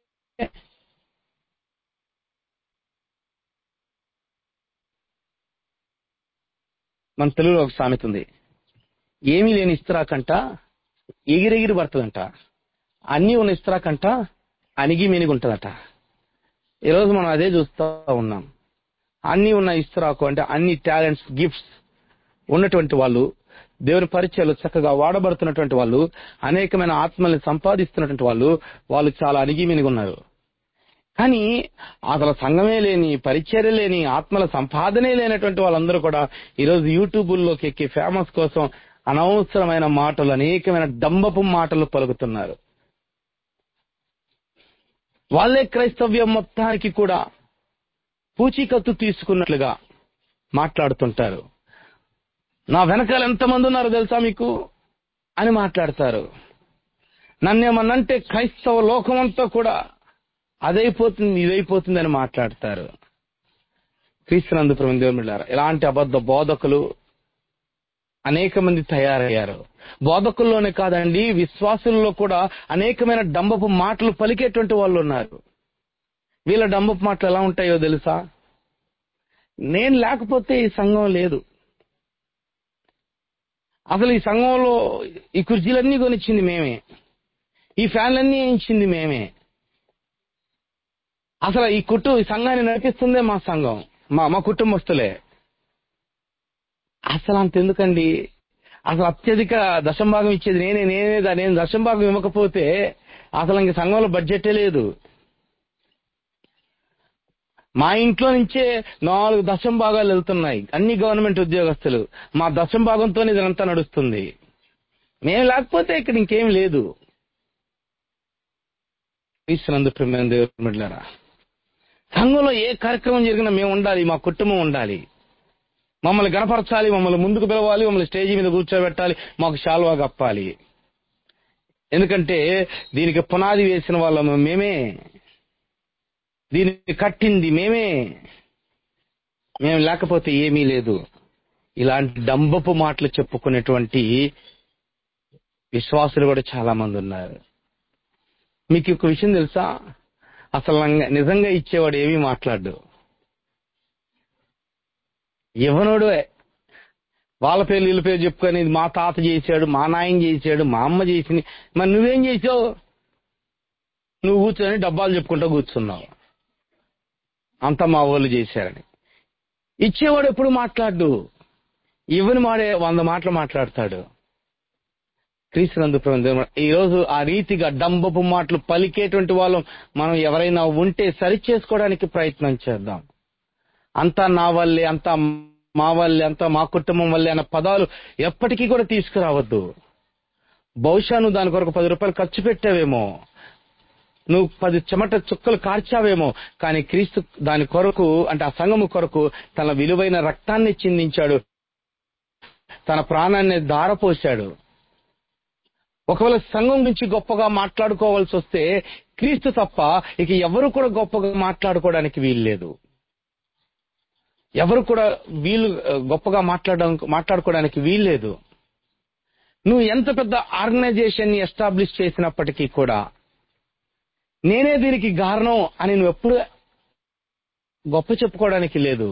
మన తెలుగులో ఒక సామెత ఉంది ఏమీ లేని ఇస్త్రాకంట ఎగిరెగిరి పడుతుందంట అన్నీ ఉన్న ఇస్త్రాకంట అణిగి మినిగి ఉంటుందట ఈరోజు మనం అదే చూస్తూ ఉన్నాం అన్నీ ఉన్న ఇస్త్రాకు అంటే అన్ని టాలెంట్స్ గిఫ్ట్స్ ఉన్నటువంటి వాళ్ళు దేవుని పరిచయాలు చక్కగా వాడబడుతున్నటువంటి వాళ్ళు అనేకమైన ఆత్మల్ని సంపాదిస్తున్నటువంటి వాళ్ళు వాళ్ళు చాలా అణిగి మినిగి ఉన్నారు కానీ అసలు సంఘమే లేని పరిచర్య లేని ఆత్మల సంపాదనే లేనటువంటి వాళ్ళందరూ కూడా ఈరోజు యూట్యూబుల్లోకి ఎక్కి ఫేమస్ కోసం అనవసరమైన మాటలు అనేకమైన డంబపు మాటలు పలుకుతున్నారు వాళ్ళే క్రైస్తవ్యం మొత్తానికి కూడా పూచీకత్తు తీసుకున్నట్లుగా మాట్లాడుతుంటారు నా వెనకాల ఎంతమంది ఉన్నారో తెలుసా మీకు అని మాట్లాడతారు నన్నేమన్నంటే క్రైస్తవ లోకమంతా కూడా అదైపోతుంది ఇదైపోతుంది అని మాట్లాడతారు క్రీస్తునందు దేవుమిళ్ళారు ఇలాంటి అబద్ధ బోధకులు అనేక మంది తయారయ్యారు బోధకుల్లోనే కాదండి విశ్వాసుల్లో కూడా అనేకమైన డంబపు మాటలు పలికేటువంటి వాళ్ళు ఉన్నారు వీళ్ళ డంబపు మాటలు ఎలా ఉంటాయో తెలుసా నేను లేకపోతే ఈ సంఘం లేదు అసలు ఈ సంఘంలో ఈ కుర్చీలన్నీ కొనిచ్చింది మేమే ఈ ఫ్యాన్లన్నీ వేయించింది మేమే అసలు ఈ కుట్టు ఈ సంఘాన్ని నడిపిస్తుందే మా సంఘం మా మా కుటుంబస్తులే అసలు అంతెందుకండి అసలు అత్యధిక దశంభాగం ఇచ్చేది నేనే నేనే దా- నేను దశంభాగం ఇవ్వకపోతే అసలు ఇంక సంఘంలో బడ్జెటే లేదు మా ఇంట్లో నుంచే నాలుగు దశం భాగాలు వెళ్తున్నాయి అన్ని గవర్నమెంట్ ఉద్యోగస్తులు మా దశం భాగంతో ఇదంతా నడుస్తుంది మేము లేకపోతే ఇక్కడ ఇంకేం లేదు ఈశ్వరందు ప్రేమైన దేవుని బిడ్డలారా. సంఘంలో ఏ కార్యక్రమం జరిగినా మేము ఉండాలి మా కుటుంబం ఉండాలి మమ్మల్ని గనపరచాలి మమ్మల్ని ముందుకు పిలవాలి మమ్మల్ని స్టేజీ మీద కూర్చోబెట్టాలి మాకు శాల్వా కప్పాలి ఎందుకంటే దీనికి పునాది వేసిన వాళ్ళము మేమే దీన్ని కట్టింది మేమే మేము లేకపోతే ఏమీ లేదు ఇలాంటి డంబపు మాటలు చెప్పుకునేటువంటి విశ్వాసులు కూడా చాలా మంది ఉన్నారు మీకు ఒక విషయం తెలుసా అసలు నంగ- నిజంగా ఇచ్చేవాడు ఏమీ మాట్లాడు ఇవ్వనోడు వాళ్ళ పేర్లు వీళ్ళ పేరు చెప్పుకొని ఇది మా తాత చేశాడు మా నాయన చేశాడు మా అమ్మ చేసింది మరి నువ్వేం చేసావు నువ్వు కూర్చొని డబ్బాలు చెప్పుకుంటూ కూర్చున్నావు అంతా మా వాళ్ళు చేశారని ఇచ్చేవాడు ఎప్పుడు మాట్లాడు ఇవ్వని మాడే వంద మాటలు మాట్లాడతాడు క్రీస్తునందు ప్రభువైన దేవుడు, ఈ రోజు ఆ రీతిగా డంబపు మాటలు పలికేటువంటి వాళ్ళం మనం ఎవరైనా ఉంటే సరి చేసుకోవడానికి ప్రయత్నం చేద్దాం అంతా నా వల్లే అంతా మా వల్లే అంతా మా కుటుంబం వల్లే అన్న పదాలు ఎప్పటికీ కూడా తీసుకురావద్దు బహుశా నువ్వు దాని కొరకు పది రూపాయలు ఖర్చు పెట్టావేమో నువ్వు పది చెమట చుక్కలు కార్చావేమో కానీ క్రీస్తు దాని కొరకు అంటే ఆ సంఘము కొరకు తన విలువైన రక్తాన్ని చిందించాడు తన ప్రాణాన్ని దారపోశాడు ఒకవేళ సంఘం గురించి గొప్పగా మాట్లాడుకోవాల్సి వస్తే క్రీస్తు తప్ప ఇక ఎవరు కూడా గొప్పగా మాట్లాడుకోవడానికి వీలు లేదు ఎవరు కూడా వీలు గొప్పగా మాట్లాడడం మాట్లాడుకోవడానికి వీల్లేదు నువ్వు ఎంత పెద్ద ఆర్గనైజేషన్ ని ఎస్టాబ్లిష్ చేసినప్పటికీ కూడా నేనే దీనికి కారణం అని నువ్వు ఎప్పుడు గొప్ప చెప్పుకోవడానికి లేదు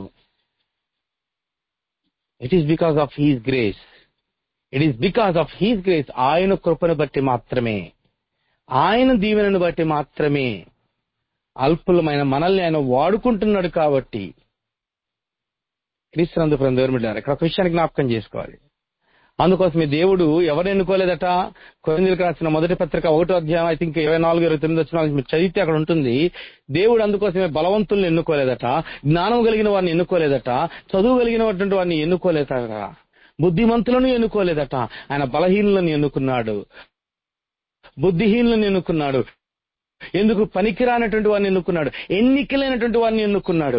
it is because of his grace it is because of his grace ఆయన కృపను బట్టి మాత్రమే ఆయన దీవెనను బట్టి మాత్రమే అల్పులమైన మనల్ని ఆయన వాడుకుంటున్నాడు కాబట్టి క్రీస్తునందు దేవుడు ఇక్కడ ఒక విషయాన్ని జ్ఞాపకం చేసుకోవాలి అందుకోసం ఈ దేవుడు ఎవరు ఎన్నుకోలేదట కొరిందులకు రాసిన మొదటి పత్రిక ఒకటో అధ్యాయం ఐ థింక్ ఇరవై నాలుగు ఇరవై తొమ్మిది వచ్చిన మీరు చదివితే అక్కడ ఉంటుంది దేవుడు అందుకోసమే బలవంతుల్ని ఎన్నుకోలేదట జ్ఞానం కలిగిన వారిని ఎన్నుకోలేదట చదువు కలిగినటువంటి వారిని ఎన్నుకోలేదట బుద్ధిమంతులను ఎన్నుకోలేదట ఆయన బలహీనులను ఎన్నుకున్నాడు బుద్ధిహీనులను ఎన్నుకున్నాడు ఎందుకు పనికిరానటువంటి వారిని ఎన్నుకున్నాడు ఎన్నికలైనటువంటి వారిని ఎన్నుకున్నాడు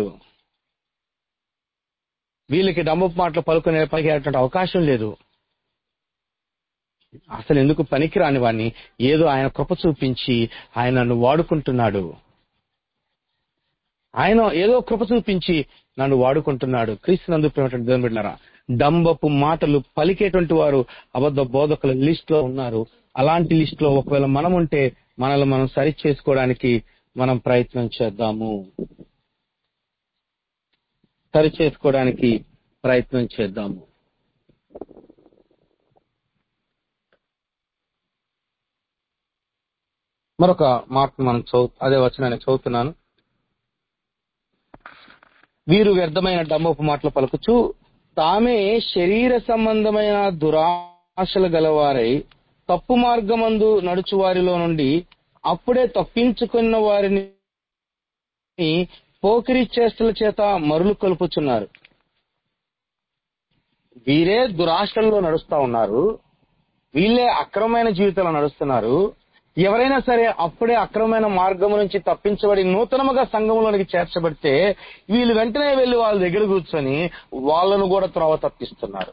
వీళ్ళకి డంబపు మాటలు పలుకునే పలికేటువంటి అవకాశం లేదు అసలు ఎందుకు పనికిరాని వాడిని ఏదో ఆయన కృప చూపించి ఆయన నన్ను వాడుకుంటున్నాడు ఆయన ఏదో కృప చూపించి నన్ను వాడుకుంటున్నాడు క్రీస్తునందు ప్రేమటువంటి దేవుని బిడ్డలారా డంబపు మాటలు పలికేటువంటి వారు అబద్ధ బోధకుల లిస్ట్ లో ఉన్నారు అలాంటి లిస్ట్ లో ఒకవేళ మనం ఉంటే మనల్ని మనం సరి చేసుకోవడానికి మనం ప్రయత్నం చేద్దాము సరి చేసుకోవడానికి ప్రయత్నం చేద్దాము మరొక మాట మనం చదువు అదే వచనాన్ని చదువుతున్నాను వీరు వ్యర్థమైన డమ్మపు మాటలు పలుకుచు తామే శరీర సంబంధమైన దురాశలు గలవారై తప్పు మార్గమందు నడుచు వారిలో నుండి అప్పుడే తప్పించుకున్న వారిని పోకిరి చేష్టల చేత మరులు కలుపుచున్నారు వీరే దురాశల్లో నడుస్తా ఉన్నారు వీళ్ళే అక్రమమైన జీవితంలో నడుస్తున్నారు ఎవరైనా సరే అప్పుడే అక్రమమైన మార్గం నుంచి తప్పించబడి నూతనముగా సంఘంలోనికి చేర్చబడితే వీళ్ళు వెంటనే వెళ్లి వాళ్ళ దగ్గర కూర్చొని వాళ్ళను కూడా త్రోవ తప్పిస్తున్నారు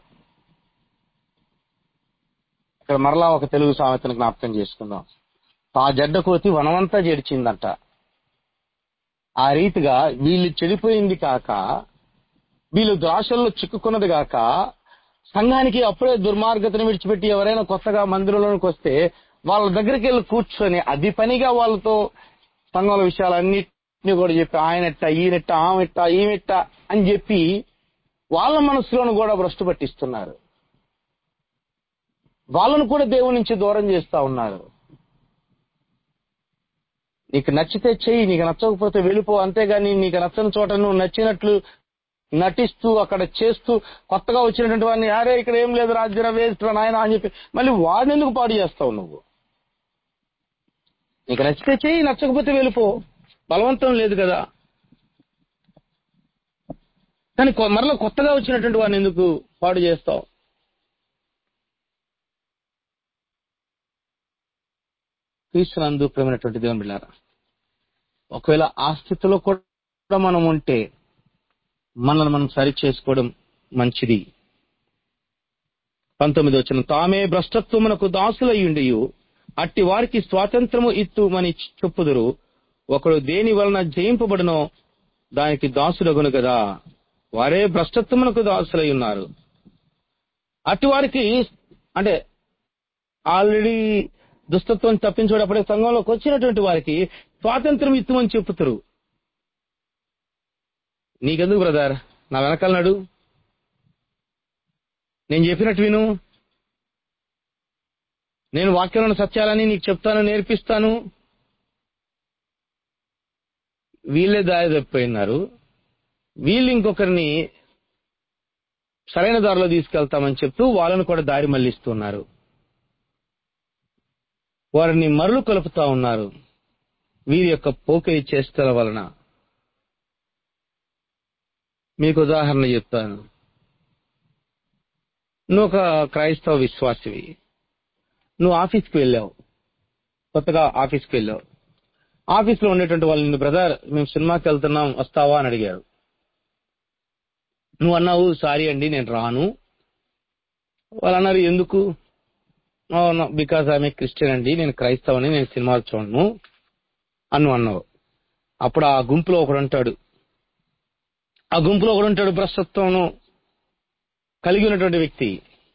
ఇక్కడ మరలా ఒక తెలుగు సామెతను జ్ఞాపకం చేసుకుందాం ఆ జడ్డ కోతి వనమంతా జడిచిందంట ఆ రీతిగా వీళ్ళు చెడిపోయింది కాక వీళ్ళు ద్రాశల్లో చిక్కుకున్నది కాక సంఘానికి అప్పుడే దుర్మార్గతను విడిచిపెట్టి ఎవరైనా కొత్తగా మందిరంలోనికి వస్తే వాళ్ళ దగ్గరికి వెళ్ళి కూర్చొని అది పనిగా వాళ్ళతో సంఘాల విషయాలన్నింటినీ కూడా చెప్పి ఆయనెట్ట ఈయనెట్ట ఆమెట్ట ఈమెట్ట అని చెప్పి వాళ్ళ మనసులోను కూడా భ్రష్టు పట్టిస్తున్నారు వాళ్ళను కూడా దేవుడి నుంచి దూరం చేస్తా ఉన్నారు నీకు నచ్చితే చెయ్యి నీకు నచ్చకపోతే వెళ్ళిపో అంతేగాని నీకు నచ్చని చోట నువ్వు నచ్చినట్లు నటిస్తూ అక్కడ చేస్తూ కొత్తగా వచ్చినటువంటి వాడిని అరే ఇక్కడ ఏం లేదు రాజ్యం వేస్ట్ నాయన అని చెప్పి మళ్ళీ వాడిని ఎందుకు పాడు చేస్తావు నువ్వు నీకు నచ్చితే చెయ్యి నచ్చకపోతే వెళ్ళిపో బలవంతం లేదు కదా కానీ కొ- మరలా కొత్తగా వచ్చినటువంటి వాడిని ఎందుకు పాడు చేస్తావు క్రీస్తునందు ప్రేమైనటువంటి దేవుని బిళ్ళారా ఒకవేళ ఆ స్థితిలో కూడా మనం ఉంటే మనల్ని మనం సరి చేసుకోవడం మంచిది పంతొమ్మిది వచ్చిన తామే భ్రష్టత్వమునకు దాసులయ్యుండి అట్టి వారికి స్వాతంత్రము ఇత్తుమని చెప్పుదురు ఒకడు దేని వలన జయింపబడునో దానికి దాసుడగును కదా వారే భ్రష్టత్వమునకు దాసులై ఉన్నారు అట్టి వారికి అంటే ఆల్రెడీ దుస్తత్వం తప్పించేటప్పుడే సంఘంలోకి వచ్చినటువంటి వారికి స్వాతంత్రం ఇత్తుమని చెప్పుతారు నీకెందుకు బ్రదర్ నా వెనకాల నడు నేను చెప్పినట్టు విను నేను వాక్యంలోని సత్యాలని నీకు చెప్తాను నేర్పిస్తాను వీళ్ళే దారి తప్పిపోయినారు వీళ్ళు ఇంకొకరిని సరైన దారిలో తీసుకెళ్తామని చెప్తూ వాళ్ళను కూడా దారి మళ్లిస్తున్నారు వారిని మరలు కలుపుతా ఉన్నారు వీరి యొక్క పోకిరి చేష్టల వలన మీకు ఉదాహరణ చెప్తాను నువ్వు ఒక క్రైస్తవ విశ్వాసివి నువ్వు ఆఫీస్కి వెళ్ళావు కొత్తగా ఆఫీస్కి వెళ్ళావు ఆఫీస్ లో ఉండేటువంటి వాళ్ళు నిన్ను బ్రదర్ మేము సినిమాకి వెళ్తున్నాం వస్తావా అని అడిగారు నువ్వు అన్నావు సారీ అండి నేను రాను వాళ్ళు అన్నారు ఎందుకు బికాస్ ఆమె క్రిస్టియన్ అండి నేను క్రైస్తవని నేను సినిమాలు చూడను అను అన్నావు అప్పుడు ఆ గుంపులో ఒకడు అంటాడు ఆ గుంపులో ఒకడు ఉంటాడు భ్రష్టత్వం కలిగి ఉన్నటువంటి వ్యక్తి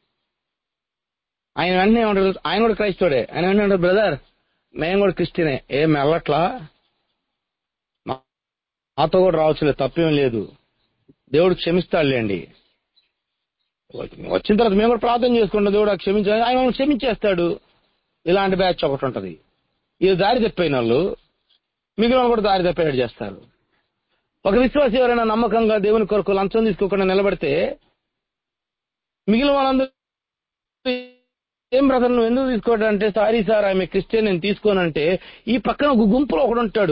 ఆయన వెంటనే ఏమంటాడు ఆయన కూడా క్రైస్తవుడే ఆయన వెంటనే అంటాడు బ్రదర్ మేము కూడా క్రిస్టియనే ఏం వెళ్ళట్లా మా- మాతో కూడా రావచ్చులే తప్పేం లేదు దేవుడు క్షమిస్తాడులేండి వచ్చిన తర్వాత మేము కూడా ప్రార్థన చేసుకుంటాం దేవుడు ఆ క్షమించాలి ఆయన మనల్ని క్షమించేస్తాడు ఇలాంటి బ్యాచ్ ఒకటి ఉంటది ఇది దారి తప్పిన వాళ్ళు మిగిలిన వాళ్ళు కూడా దారి తప్పేటట్టు చేస్తారు ఒక విశ్వాసి ఎవరైనా నమ్మకంగా దేవుని కొరకు లంచం తీసుకోకుండా నిలబడితే మిగిలిన వాళ్ళందరూ ఏం బ్రదర్ నువ్వు ఎందుకు తీసుకోవడం అంటే సారీ సార్ ఆమె క్రిస్టియన్ నేను తీసుకోనంటే ఈ పక్కన ఒక గుంపులో ఒకడు ఉంటాడు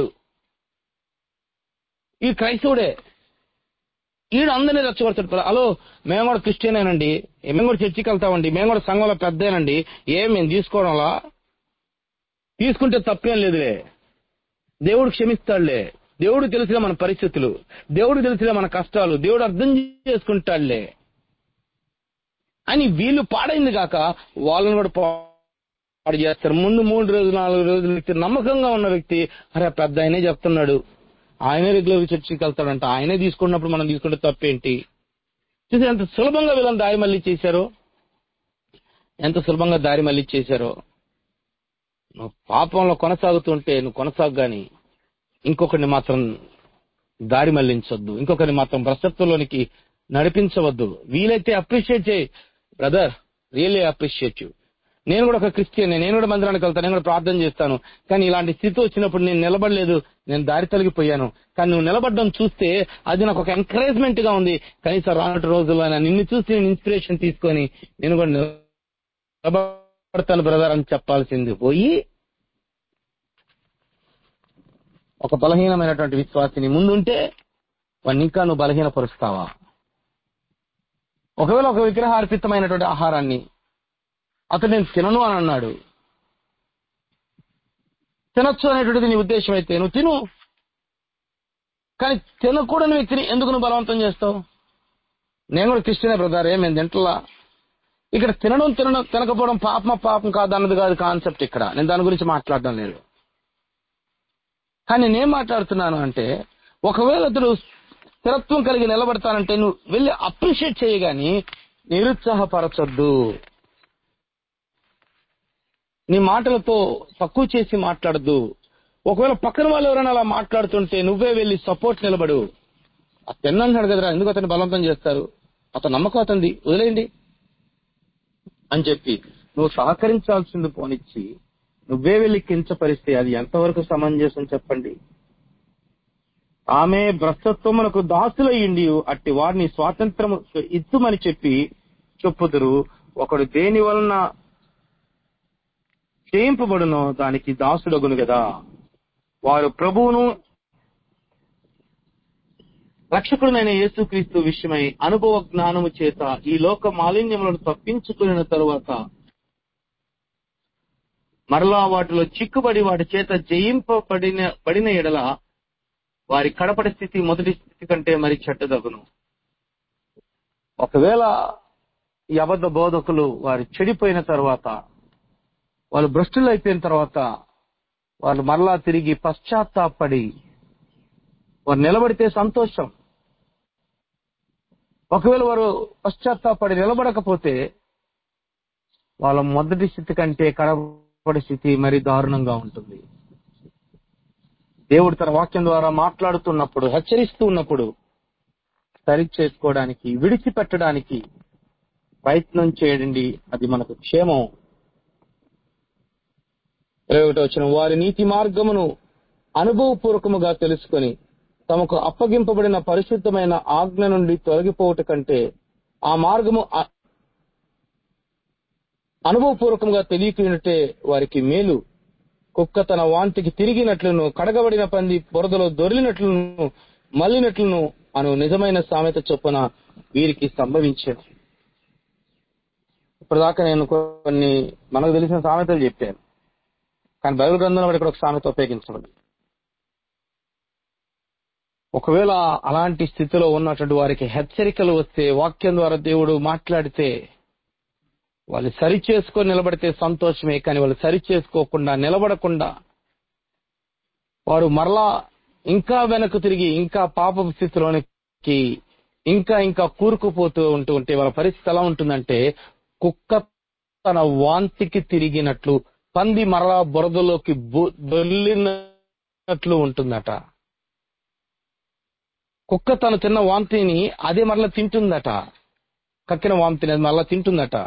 ఈ క్రైస్తవుడే ఈడు అందరినీ రెచ్చగొడతాడు హలో మేము కూడా క్రిస్టియనేనండి మేము కూడా చర్చికి వెళ్తామండి మేము కూడా సంఘంలో పెద్దేనండి ఏం మేము తీసుకోవడంలా తీసుకుంటే తప్పేం లేదులే దేవుడు క్షమిస్తాడులే దేవుడు తెలిసిన మన పరిస్థితులు దేవుడు తెలిసిన మన కష్టాలు దేవుడు అర్థం చేసుకుంటాడులే అని వీళ్ళు పాడైంది కాక వాళ్ళని కూడా పాడు చేస్తారు ముందు మూడు రోజులు నాలుగు రోజుల వ్యక్తి నమ్మకంగా ఉన్న వ్యక్తి అరే పెద్ద ఆయనే చెప్తున్నాడు ఆయనే రెగ్యులర్ చర్చికి వెళ్తాడంట ఆయనే తీసుకున్నప్పుడు మనం తీసుకుంటే తప్పేంటి చూసి ఎంత సులభంగా వీళ్ళని దారి మళ్ళీ చేశారో ఎంత సులభంగా దారి మళ్ళీ చేశారో నువ్వు పాపంలో కొనసాగుతుంటే నువ్వు కొనసాగు గాని ఇంకొకరిని మాత్రం దారి మళ్లించొద్దు ఇంకొకరిని మాత్రం భ్రష్టత్వంలోనికి నడిపించవద్దు వీలైతే అప్రిషియేట్ చేయి బ్రదర్ రియల్లీ అప్రిషియేట్ యూ నేను కూడా ఒక క్రిస్టియన్ నేను కూడా మందిరానికి వెళ్తాను నేను కూడా ప్రార్థన చేస్తాను కానీ ఇలాంటి స్థితి వచ్చినప్పుడు నేను నిలబడలేదు నేను దారి తొలగిపోయాను కానీ నువ్వు నిలబడడం చూస్తే అది నాకు ఒక ఎంకరేజ్మెంట్ గా ఉంది కనీసం రానటి రోజుల్లో అయినా నిన్ను చూసి నేను ఇన్స్పిరేషన్ తీసుకొని నేను కూడా నిలబడతాను బ్రదర్ అని చెప్పాల్సింది పోయి ఒక బలహీనమైనటువంటి విశ్వాసిని ముందుంటే వాడిని ఇంకా నువ్వు బలహీనపరుస్తావా ఒకవేళ ఒక విగ్రహార్పితమైనటువంటి ఆహారాన్ని అతడు నేను తినను అని అన్నాడు తినొచ్చు అనేటువంటిది నీ ఉద్దేశం అయితే నువ్వు తిను కానీ తినకూడని వ్యక్తిని ఎందుకు నువ్వు బలవంతం చేస్తావు నేను కూడా క్రిస్టియనే బ్రదర్ ఏం నేను తింటలా ఇక్కడ తినడం తినడం తినకపోవడం పాపమ పాపం కాదు అన్నది కాదు కాన్సెప్ట్ ఇక్కడ నేను దాని గురించి మాట్లాడడం లేదు కానీ నేనేం మాట్లాడుతున్నాను అంటే ఒకవేళ అతడు స్థిరత్వం కలిగి నిలబడతానంటే నువ్వు వెళ్ళి అప్రిషియేట్ చేయగాని నిరుత్సాహపరచొద్దు నీ మాటలతో తక్కువ చేసి మాట్లాడద్దు ఒకవేళ పక్కన వాళ్ళు ఎవరైనా అలా మాట్లాడుతుంటే నువ్వే వెళ్ళి సపోర్ట్ నిలబడు అతను అన్నాడు కదరా ఎందుకు అతన్ని బలవంతం చేస్తారు అతను నమ్మకం అతంది వదిలేయండి అని చెప్పి నువ్వు సహకరించాల్సింది పోనిచ్చి నువ్వే వెళ్ళి కించపరిస్తే అది ఎంతవరకు సమంజసం చెప్పండి ఆమె భ్రష్టత్వమునకు దాసులయ్యిండి అట్టి వారిని స్వాతంత్రము ఇచ్చుమని చెప్పి చెప్పుదురు ఒకడు దేని వలన చేయింపబడునో దానికి దాసుడగును కదా వారు ప్రభువును రక్షకుడైన యేసుక్రీస్తు విషయమై అనుభవ జ్ఞానము చేత ఈ లోక మాలిన్యములను తప్పించుకున్న తరువాత మరలా వాటిలో చిక్కుబడి వాటి చేత జయింపబడిన పడిన ఎడల వారి కడపటి స్థితి మొదటి స్థితి కంటే మరి చెడ్డదగును ఒకవేళ ఈ అబద్ధ బోధకులు వారు చెడిపోయిన తర్వాత వాళ్ళు భ్రష్టులు అయిపోయిన తర్వాత వాళ్ళు మరలా తిరిగి పశ్చాత్తాపడి వారు నిలబడితే సంతోషం ఒకవేళ వారు పశ్చాత్తాపడి నిలబడకపోతే వాళ్ళ మొదటి స్థితి కంటే కడపడి స్థితి మరి దారుణంగా ఉంటుంది దేవుడు తన వాక్యం ద్వారా మాట్లాడుతున్నప్పుడు హెచ్చరిస్తూ ఉన్నప్పుడు సరి చేసుకోవడానికి విడిచిపెట్టడానికి ప్రయత్నం చేయండి అది మనకు క్షేమం ఇరవై ఒకటి వచ్చిన వారి నీతి మార్గమును అనుభవపూర్వకముగా తెలుసుకొని తమకు అప్పగింపబడిన పరిశుద్ధమైన ఆజ్ఞ నుండి తొలగిపోవట కంటే ఆ మార్గము అ- అనుభవపూర్వకంగా తెలియకున్నట్టే వారికి మేలు కుక్క తన వాంతికి తిరిగినట్లును కడగబడిన పంది బురదలో దొరిలినట్లును మళ్ళినట్లును అను నిజమైన సామెత చొప్పున వీరికి సంభవించాను ఇప్పటిదాకా నేను కొన్ని మనకు తెలిసిన సామెతలు చెప్పాను కానీ బైబిల్ గ్రంథంలో ఇక్కడ ఒక సామెత ఉపయోగించబడింది ఒకవేళ అలాంటి స్థితిలో ఉన్నటువంటి వారికి హెచ్చరికలు వస్తే వాక్యం ద్వారా దేవుడు మాట్లాడితే వాళ్ళు సరి చేసుకొని నిలబడితే సంతోషమే కానీ వాళ్ళు సరి చేసుకోకుండా నిలబడకుండా వారు మరలా ఇంకా వెనక్కు తిరిగి ఇంకా పాప స్థితిలోనికి ఇంకా ఇంకా కూరుకుపోతూ ఉంటూ ఉంటే వాళ్ళ పరిస్థితి ఎలా ఉంటుందంటే కుక్క తన వాంతికి తిరిగినట్లు పంది మరలా బురదలోకి బు- దొర్లినట్లు ఉంటుందట కుక్క తను తిన్న వాంతిని అదే మరలా తింటుందట కక్కిన వాంతిని అది మరలా తింటుందట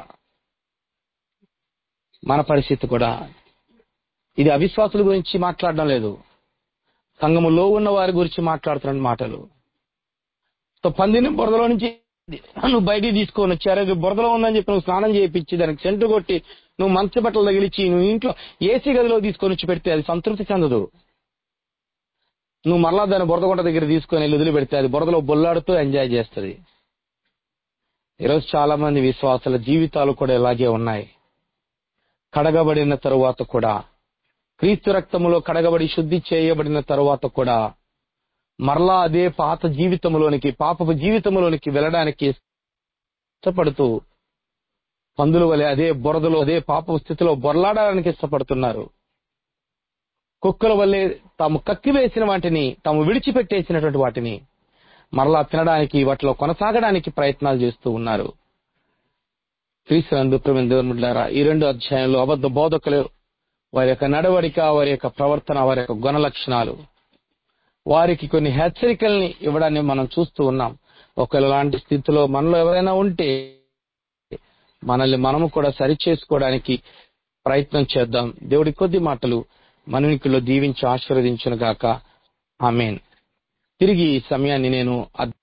మన పరిస్థితి కూడా ఇది అవిశ్వాసుల గురించి మాట్లాడడం లేదు సంఘములో ఉన్న వారి గురించి మాట్లాడుతున్న మాటలు సో పందిని బురదలో నుంచి నువ్వు బయటికి తీసుకొని వచ్చారు అది బురదలో ఉందని చెప్పి నువ్వు స్నానం చేయించి దానికి సెంటు కొట్టి నువ్వు మంచ బట్టలు తగిలిచ్చి నువ్వు ఇంట్లో ఏసీ గదిలో తీసుకొని వచ్చి పెడితే అది సంతృప్తి చెందదు నువ్వు మరలా దాన్ని బురద గుంట దగ్గర తీసుకొని వెళ్ళి వదిలిపెడితే అది బురదలో బొల్లాడుతూ ఎంజాయ్ చేస్తుంది ఈరోజు చాలా మంది విశ్వాసుల జీవితాలు కూడా ఇలాగే ఉన్నాయి కడగబడిన తరువాత కూడా క్రీస్తు రక్తములో కడగబడి శుద్ధి చేయబడిన తరువాత కూడా మరలా అదే పాత జీవితంలోనికి పాపపు జీవితంలోనికి వెళ్ళడానికి ఇష్టపడుతూ పందుల వలె అదే బురదలో అదే పాపపు స్థితిలో బొరలాడడానికి ఇష్టపడుతున్నారు కుక్కల వల్లే తాము కక్కివేసిన వాటిని తాము విడిచిపెట్టేసినటువంటి వాటిని మరలా తినడానికి వాటిలో కొనసాగడానికి ప్రయత్నాలు చేస్తూ ఉన్నారు క్రీస్తునందు ప్రేమ దేవునులారా ఈ రెండు అధ్యాయంలో అబద్ధ బోధకులు వారి యొక్క నడవడిక వారి యొక్క ప్రవర్తన వారి యొక్క గుణ లక్షణాలు వారికి కొన్ని హెచ్చరికల్ని ఇవ్వడాన్ని మనం చూస్తూ ఉన్నాం ఒకవేళ అలాంటి స్థితిలో మనలో ఎవరైనా ఉంటే మనల్ని మనము కూడా సరి చేసుకోవడానికి ప్రయత్నం చేద్దాం దేవుడి కొద్ది మాటలు మనవికుల్లో దీవించి ఆశీర్వదించును గాక ఆమెన్ తిరిగి ఈ సమయాన్ని నేను